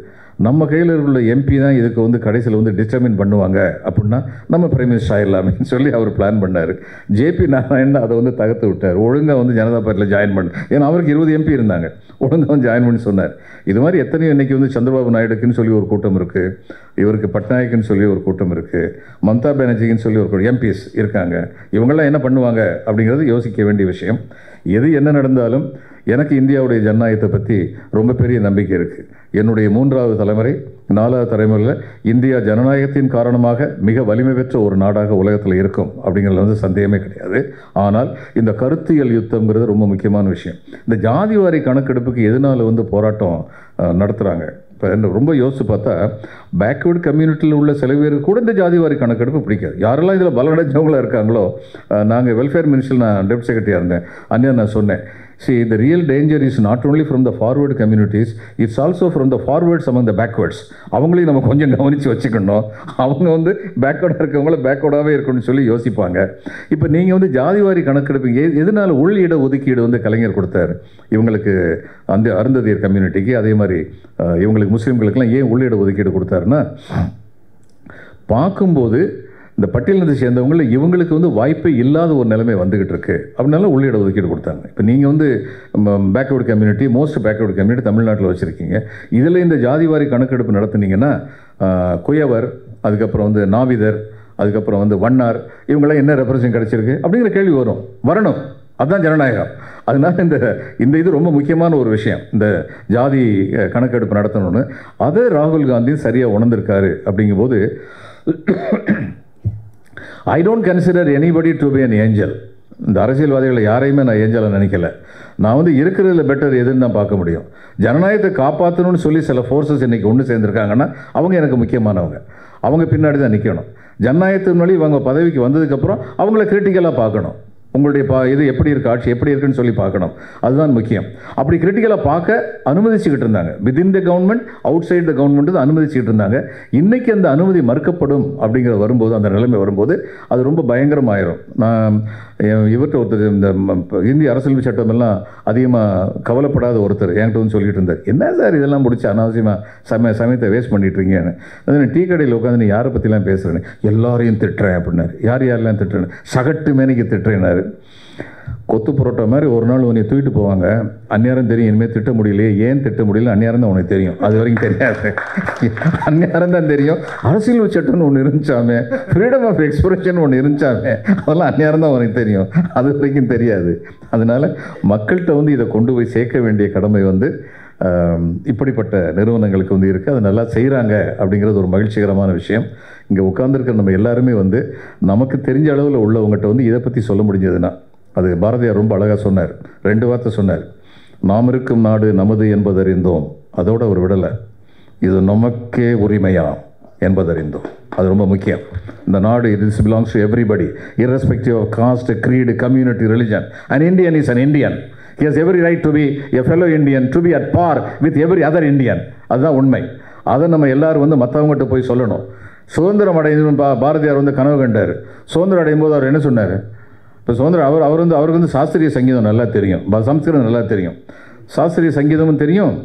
நம்ம கையில் உள்ள எம்பி தான் இதுக்கு வந்து கடைசியில் வந்து டிட்டர்மின் பண்ணுவாங்க அப்படின்னா நம்ம பிரைம் மினிஸ்டர் ஆயிடலாமேன்னு சொல்லி அவர் பிளான் பண்ணார் ஜேபி நாராயணன் அதை வந்து தகர்த்து விட்டார் ஒழுங்காக வந்து ஜனதா பார்ட்டியில் ஜாயின் பண்ணு ஏன்னா அவருக்கு இருபது எம்பி இருந்தாங்க ஒழுங்காக வந்து ஜாயின் பண்ணி சொன்னார் இது மாதிரி எத்தனையோ இன்னைக்கு வந்து சந்திரபாபு நாயுடுக்குன்னு சொல்லி ஒரு கூட்டம் இருக்குது இவருக்கு பட்நாயக்குன்னு சொல்லி ஒரு கூட்டம் இருக்குது மம்தா பானர்ஜிக்குன்னு சொல்லி ஒரு எம்பிஸ் இருக்காங்க இவங்கெல்லாம் என்ன பண்ணுவாங்க அப்படிங்கிறது யோசிக்க வேண்டிய விஷயம் எது என்ன நடந்தாலும் எனக்கு இந்தியாவுடைய ஜனநாயகத்தை பற்றி ரொம்ப பெரிய நம்பிக்கை இருக்குது என்னுடைய மூன்றாவது தலைமுறை நாலாவது தலைமுறையில் இந்தியா ஜனநாயகத்தின் காரணமாக மிக வலிமை பெற்ற ஒரு நாடாக உலகத்தில் இருக்கும் அப்படிங்கிறதுல வந்து சந்தேகமே கிடையாது ஆனால் இந்த கருத்தியல் யுத்தம்ங்கிறது ரொம்ப முக்கியமான விஷயம் இந்த ஜாதிவாரி கணக்கெடுப்புக்கு எதனால் வந்து போராட்டம் அஹ், நடத்துகிறாங்க இப்போ என்ன ரொம்ப யோசிச்சு பார்த்தா பேக்வேர்டு கம்யூனிட்டியில் உள்ள சில பேருக்கு கூட இந்த ஜாதிவாரி கணக்கெடுப்பு பிடிக்காது யாரெல்லாம் இதில் பலனடைஞ்சவங்களா இருக்காங்களோ நாங்கள் வெல்ஃபேர் மினிஸ்டர் நான் டெப்டி செக்ரட்டரியாக இருந்தேன் அன்னையா நான் சொன்னேன் see the real danger is not only from the forward communities it's also from the forwards among the backwards அவங்களையும் நம்ம கொஞ்சம் கவனித்து வச்சுக்கணும் அவங்க வந்து பேக்வேர்டாக இருக்கவங்கள பேக்வேர்டாகவே இருக்கணும்னு சொல்லி யோசிப்பாங்க இப்போ நீங்கள் வந்து ஜாதிவாரி கணக்கெடுப்பு எ- எதனால உள் இட ஒதுக்கீடு வந்து கலைஞர் கொடுத்தாரு இவங்களுக்கு அந்த அருந்ததியர் கம்யூனிட்டிக்கு அதே மாதிரி அஹ், இவங்களுக்கு முஸ்லீம்களுக்கெல்லாம் ஏன் உள்ளிட ஒதுக்கீடு கொடுத்தாருன்னா பார்க்கும்போது இந்த பட்டியலினத்தை சேர்ந்தவங்கள இவங்களுக்கு வந்து வாய்ப்பே இல்லாத ஒரு நிலைமை வந்துகிட்டு இருக்கு அப்படினால உள்ளிட ஒதுக்கீடு கொடுத்தாங்க இப்போ நீங்கள் வந்து backward community most backward community தமிழ்நாட்டில் வச்சுருக்கீங்க இதில் இந்த ஜாதிவாரி கணக்கெடுப்பு நடத்துனீங்கன்னா ஆஹ், குயவர் அதுக்கப்புறம் வந்து நாவிதர் அதுக்கப்புறம் வந்து வண்ணார் இவங்களாம் என்ன ரெப்ரசன்ட் கிடச்சிருக்கு அப்படிங்கிற கேள்வி வரும் வரணும் அதுதான் ஜனநாயகம் அதனால இந்த இந்த இது ரொம்ப முக்கியமான ஒரு விஷயம் இந்த ஜாதி அஹ், கணக்கெடுப்பு நடத்தணும்னு அதை ராகுல் காந்தி சரியாக உணர்ந்திருக்காரு அப்படிங்கும்போது I don't consider anybody to be an angel இந்த அரசியல்வாதிகளை யாரையுமே நான் ஏஞ்சலை நினைக்கல நான் வந்து இருக்கிறதுல பெட்டர் எதுன்னு தான் பார்க்க முடியும் ஜனநாயகத்தை காப்பாற்றணும்னு சொல்லி சில ஃபோர்ஸஸ் இன்னைக்கு ஒன்று சேர்ந்துருக்காங்கன்னா அவங்க எனக்கு முக்கியமானவங்க அவங்க பின்னாடி தான் நிற்கணும் ஜனநாயகத்தின் வழி இவங்க பதவிக்கு வந்ததுக்கப்புறம் அவங்கள கிரிட்டிக்கலாக பார்க்கணும் உங்களுடைய பா இது எப்படி இருக்கு ஆட்சி எப்படி இருக்குன்னு சொல்லி பார்க்கணும் அதுதான் முக்கியம் அப்படி கிரிட்டிக்கலாக பார்க்க அனுமதிச்சுக்கிட்டு இருந்தாங்க within the government outside the government தான் அனுமதிச்சுக்கிட்டு இருந்தாங்க இன்னைக்கு அந்த அனுமதி மறுக்கப்படும் அப்படிங்கிற வரும்போது அந்த நிலைமை வரும்போது அது ரொம்ப பயங்கரமாயிரும் நான் என் இவர்கிட்ட ஒருத்தர் இந்த ம- ப- இந்திய அரசியல் சட்டம் எல்லாம் அதிகமாக கவலைப்படாத ஒருத்தர் என்கிட்ட வந்து சொல்லிட்டு இருந்தார் என்ன சார் இதெல்லாம் முடிச்சு அனாவசியமாக சமய சமயத்தை வேஸ்ட் பண்ணிட்டு இருக்கீங்கன்னு அது டீ கடையில் உட்காந்து நீ யாரை பற்றிலாம் பேசுகிறேன்னு எல்லாரையும் திட்டுறேன் அப்படின்னாரு யார் யாரெல்லாம் திட்டுறேன்னு சகட்டு மேனிக்கு திட்டுறேனாரு கொத்து புரோட்டா மாதிரி ஒரு நாள் உன்னை தூக்கிட்டு போவாங்க அந்நேரம் தெரியும் இனிமேல் திட்ட முடியலையே ஏன் திட்ட முடியல அந்நேரம் தான் உனக்கு தெரியும் அது வரைக்கும் தெரியாது அந்நேரம் தான் தெரியும் அரசியல் சட்டம்னு ஒன்று இருந்துச்சாமே ஃப்ரீடம் ஆஃப் எக்ஸ்பிரஷன் ஒன்று இருந்துச்சாமே அதெல்லாம் அந்நேரம் தான் உனக்கு தெரியும் அது வரைக்கும் தெரியாது அதனால மக்கள்கிட்ட வந்து இதை கொண்டு போய் சேர்க்க வேண்டிய கடமை வந்து ஆம், இப்படிப்பட்ட நிறுவனங்களுக்கு வந்து இருக்குது அது நல்லா செய்கிறாங்க அப்படிங்கிறது ஒரு மகிழ்ச்சிகரமான விஷயம் இங்கே உட்கார்ந்திருக்கிற நம்ம எல்லாருமே வந்து நமக்கு தெரிஞ்ச அளவில் உள்ளவங்ககிட்ட வந்து இதை பற்றி சொல்ல முடிஞ்சதுன்னா அது பாரதியார் ரொம்ப அழகாக சொன்னார் ரெண்டு வார்த்தை சொன்னார் நாம் இருக்கும் நாடு நமது என்பதறிந்தோம் அதோட அவர் விடலை இது நமக்கே உரிமையாம் என்பதறிந்தோம் அது ரொம்ப முக்கியம் இந்த நாடு it is belongs to everybody irrespective of caste creed community religion and Indian is an Indian he has every right to be a fellow Indian to be at par with every other Indian அதுதான் உண்மை அதை நம்ம எல்லாரும் வந்து மற்றவங்ககிட்ட போய் சொல்லணும் சுதந்திரம் அடைந்து பா பாரதியார் வந்து கனவு கண்டார் சுதந்திரம் அடையும் போது அவர் என்ன சொன்னார் இப்போ சுதந்திரம் அவர் அவர் வந்து அவருக்கு வந்து சாஸ்திரிய சங்கீதம் நல்லா தெரியும் ப- சம்ஸ்கிருதம் நல்லா தெரியும் சாஸ்திரிய சங்கீதமும் தெரியும்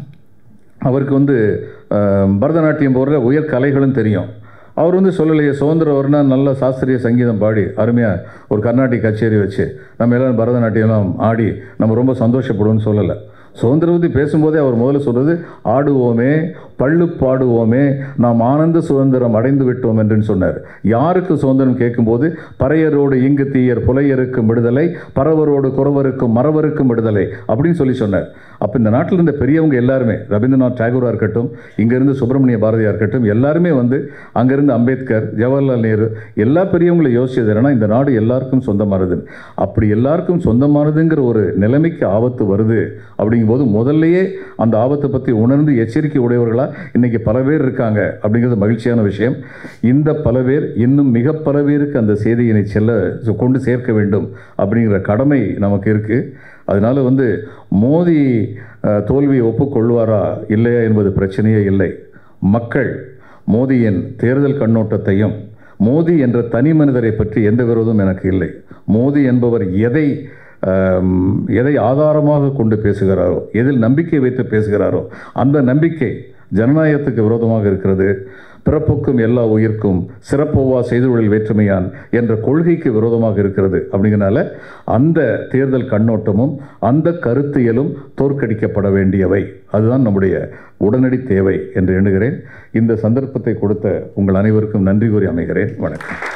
அவருக்கு வந்து அஹ், பரதநாட்டியம் போடுற உயர் கலைகளும் தெரியும் அவர் வந்து சொல்லலையே சுதந்திரம் வரும்னா நல்ல சாஸ்திரிய சங்கீதம் பாடி அருமையாக ஒரு கர்நாடிக் கச்சேரி வச்சு நம்ம எல்லாரும் பரதநாட்டியம்லாம் ஆடி நம்ம ரொம்ப சந்தோஷப்படுவோம்னு சொல்லலை சுதந்திர பற்றி பேசும்போதே அவர் முதல்ல சொல்றது ஆடுவோமே பள்ளு பாடுவோமே நாம் ஆனந்த சுதந்திரம் அடைந்து விட்டோம் என்றுன்னு சொன்னார் யாருக்கு சுதந்திரம் கேட்கும்போது பறையரோடு இங்கு தீயர் புலையருக்கும் விடுதலை பறவரோடு குறவருக்கும் மறவருக்கும் விடுதலை அப்படின்னு சொல்லி சொன்னார் அப்போ இந்த நாட்டில் இருந்த பெரியவங்க எல்லாருமே ரவீந்திரநாத் டாகூராக இருக்கட்டும் இங்கேருந்து சுப்பிரமணிய பாரதியாக இருக்கட்டும் எல்லாருமே வந்து அங்கேருந்து அம்பேத்கர் ஜவஹர்லால் நேரு எல்லா பெரியவங்களும் யோசிச்சது என்னன்னா இந்த நாடு எல்லாருக்கும் சொந்தமானது அப்படி எல்லாருக்கும் சொந்தமானதுங்கிற ஒரு நிலைமைக்கு ஆபத்து வருது அப்படிங்கும்போது முதல்லயே அந்த ஆபத்தை பற்றி உணர்ந்து எச்சரிக்கை உடையவர்களாக இன்னைக்கு பல பேர் இருக்காங்க அப்படிங்கிறது மகிழ்ச்சியான விஷயம் இந்த பல பேர் இன்னும் மிக பல பேருக்கு அந்த செய்தியினை செல்ல கொண்டு சேர்க்க வேண்டும் அப்படிங்கிற கடமை நமக்கு இருக்குது அதனால வந்து மோடி அஹ், தோல்வியை ஒப்புக்கொள்வாரா இல்லையா என்பது பிரச்சனையே இல்லை மக்கள் மோடியின் தேர்தல் கண்ணோட்டத்தையும் மோடி என்ற தனி மனிதரை பற்றி எந்த விரோதமும் எனக்கு இல்லை மோடி என்பவர் எதை ஆம், எதை ஆதாரமாக கொண்டு பேசுகிறாரோ எதில் நம்பிக்கை வைத்து பேசுகிறாரோ அந்த நம்பிக்கை ஜனநாயகத்துக்கு விரோதமாக இருக்கிறது பிறப்புக்கும் எல்லா உயிர்க்கும் சிறப்போவா செய்தொழில் வேற்றுமையான் என்ற கொள்கைக்கு விரோதமாக இருக்கிறது அப்படிங்கிறனால அந்த தேர்தல் கண்ணோட்டமும் அந்த கருத்தியலும் தோற்கடிக்கப்பட வேண்டியவை அதுதான் நம்முடைய உடனடி தேவை என்று எண்ணுகிறேன் இந்த சந்தர்ப்பத்தை கொடுத்த உங்கள் அனைவருக்கும் நன்றி கூறி அமைகிறேன் வணக்கம்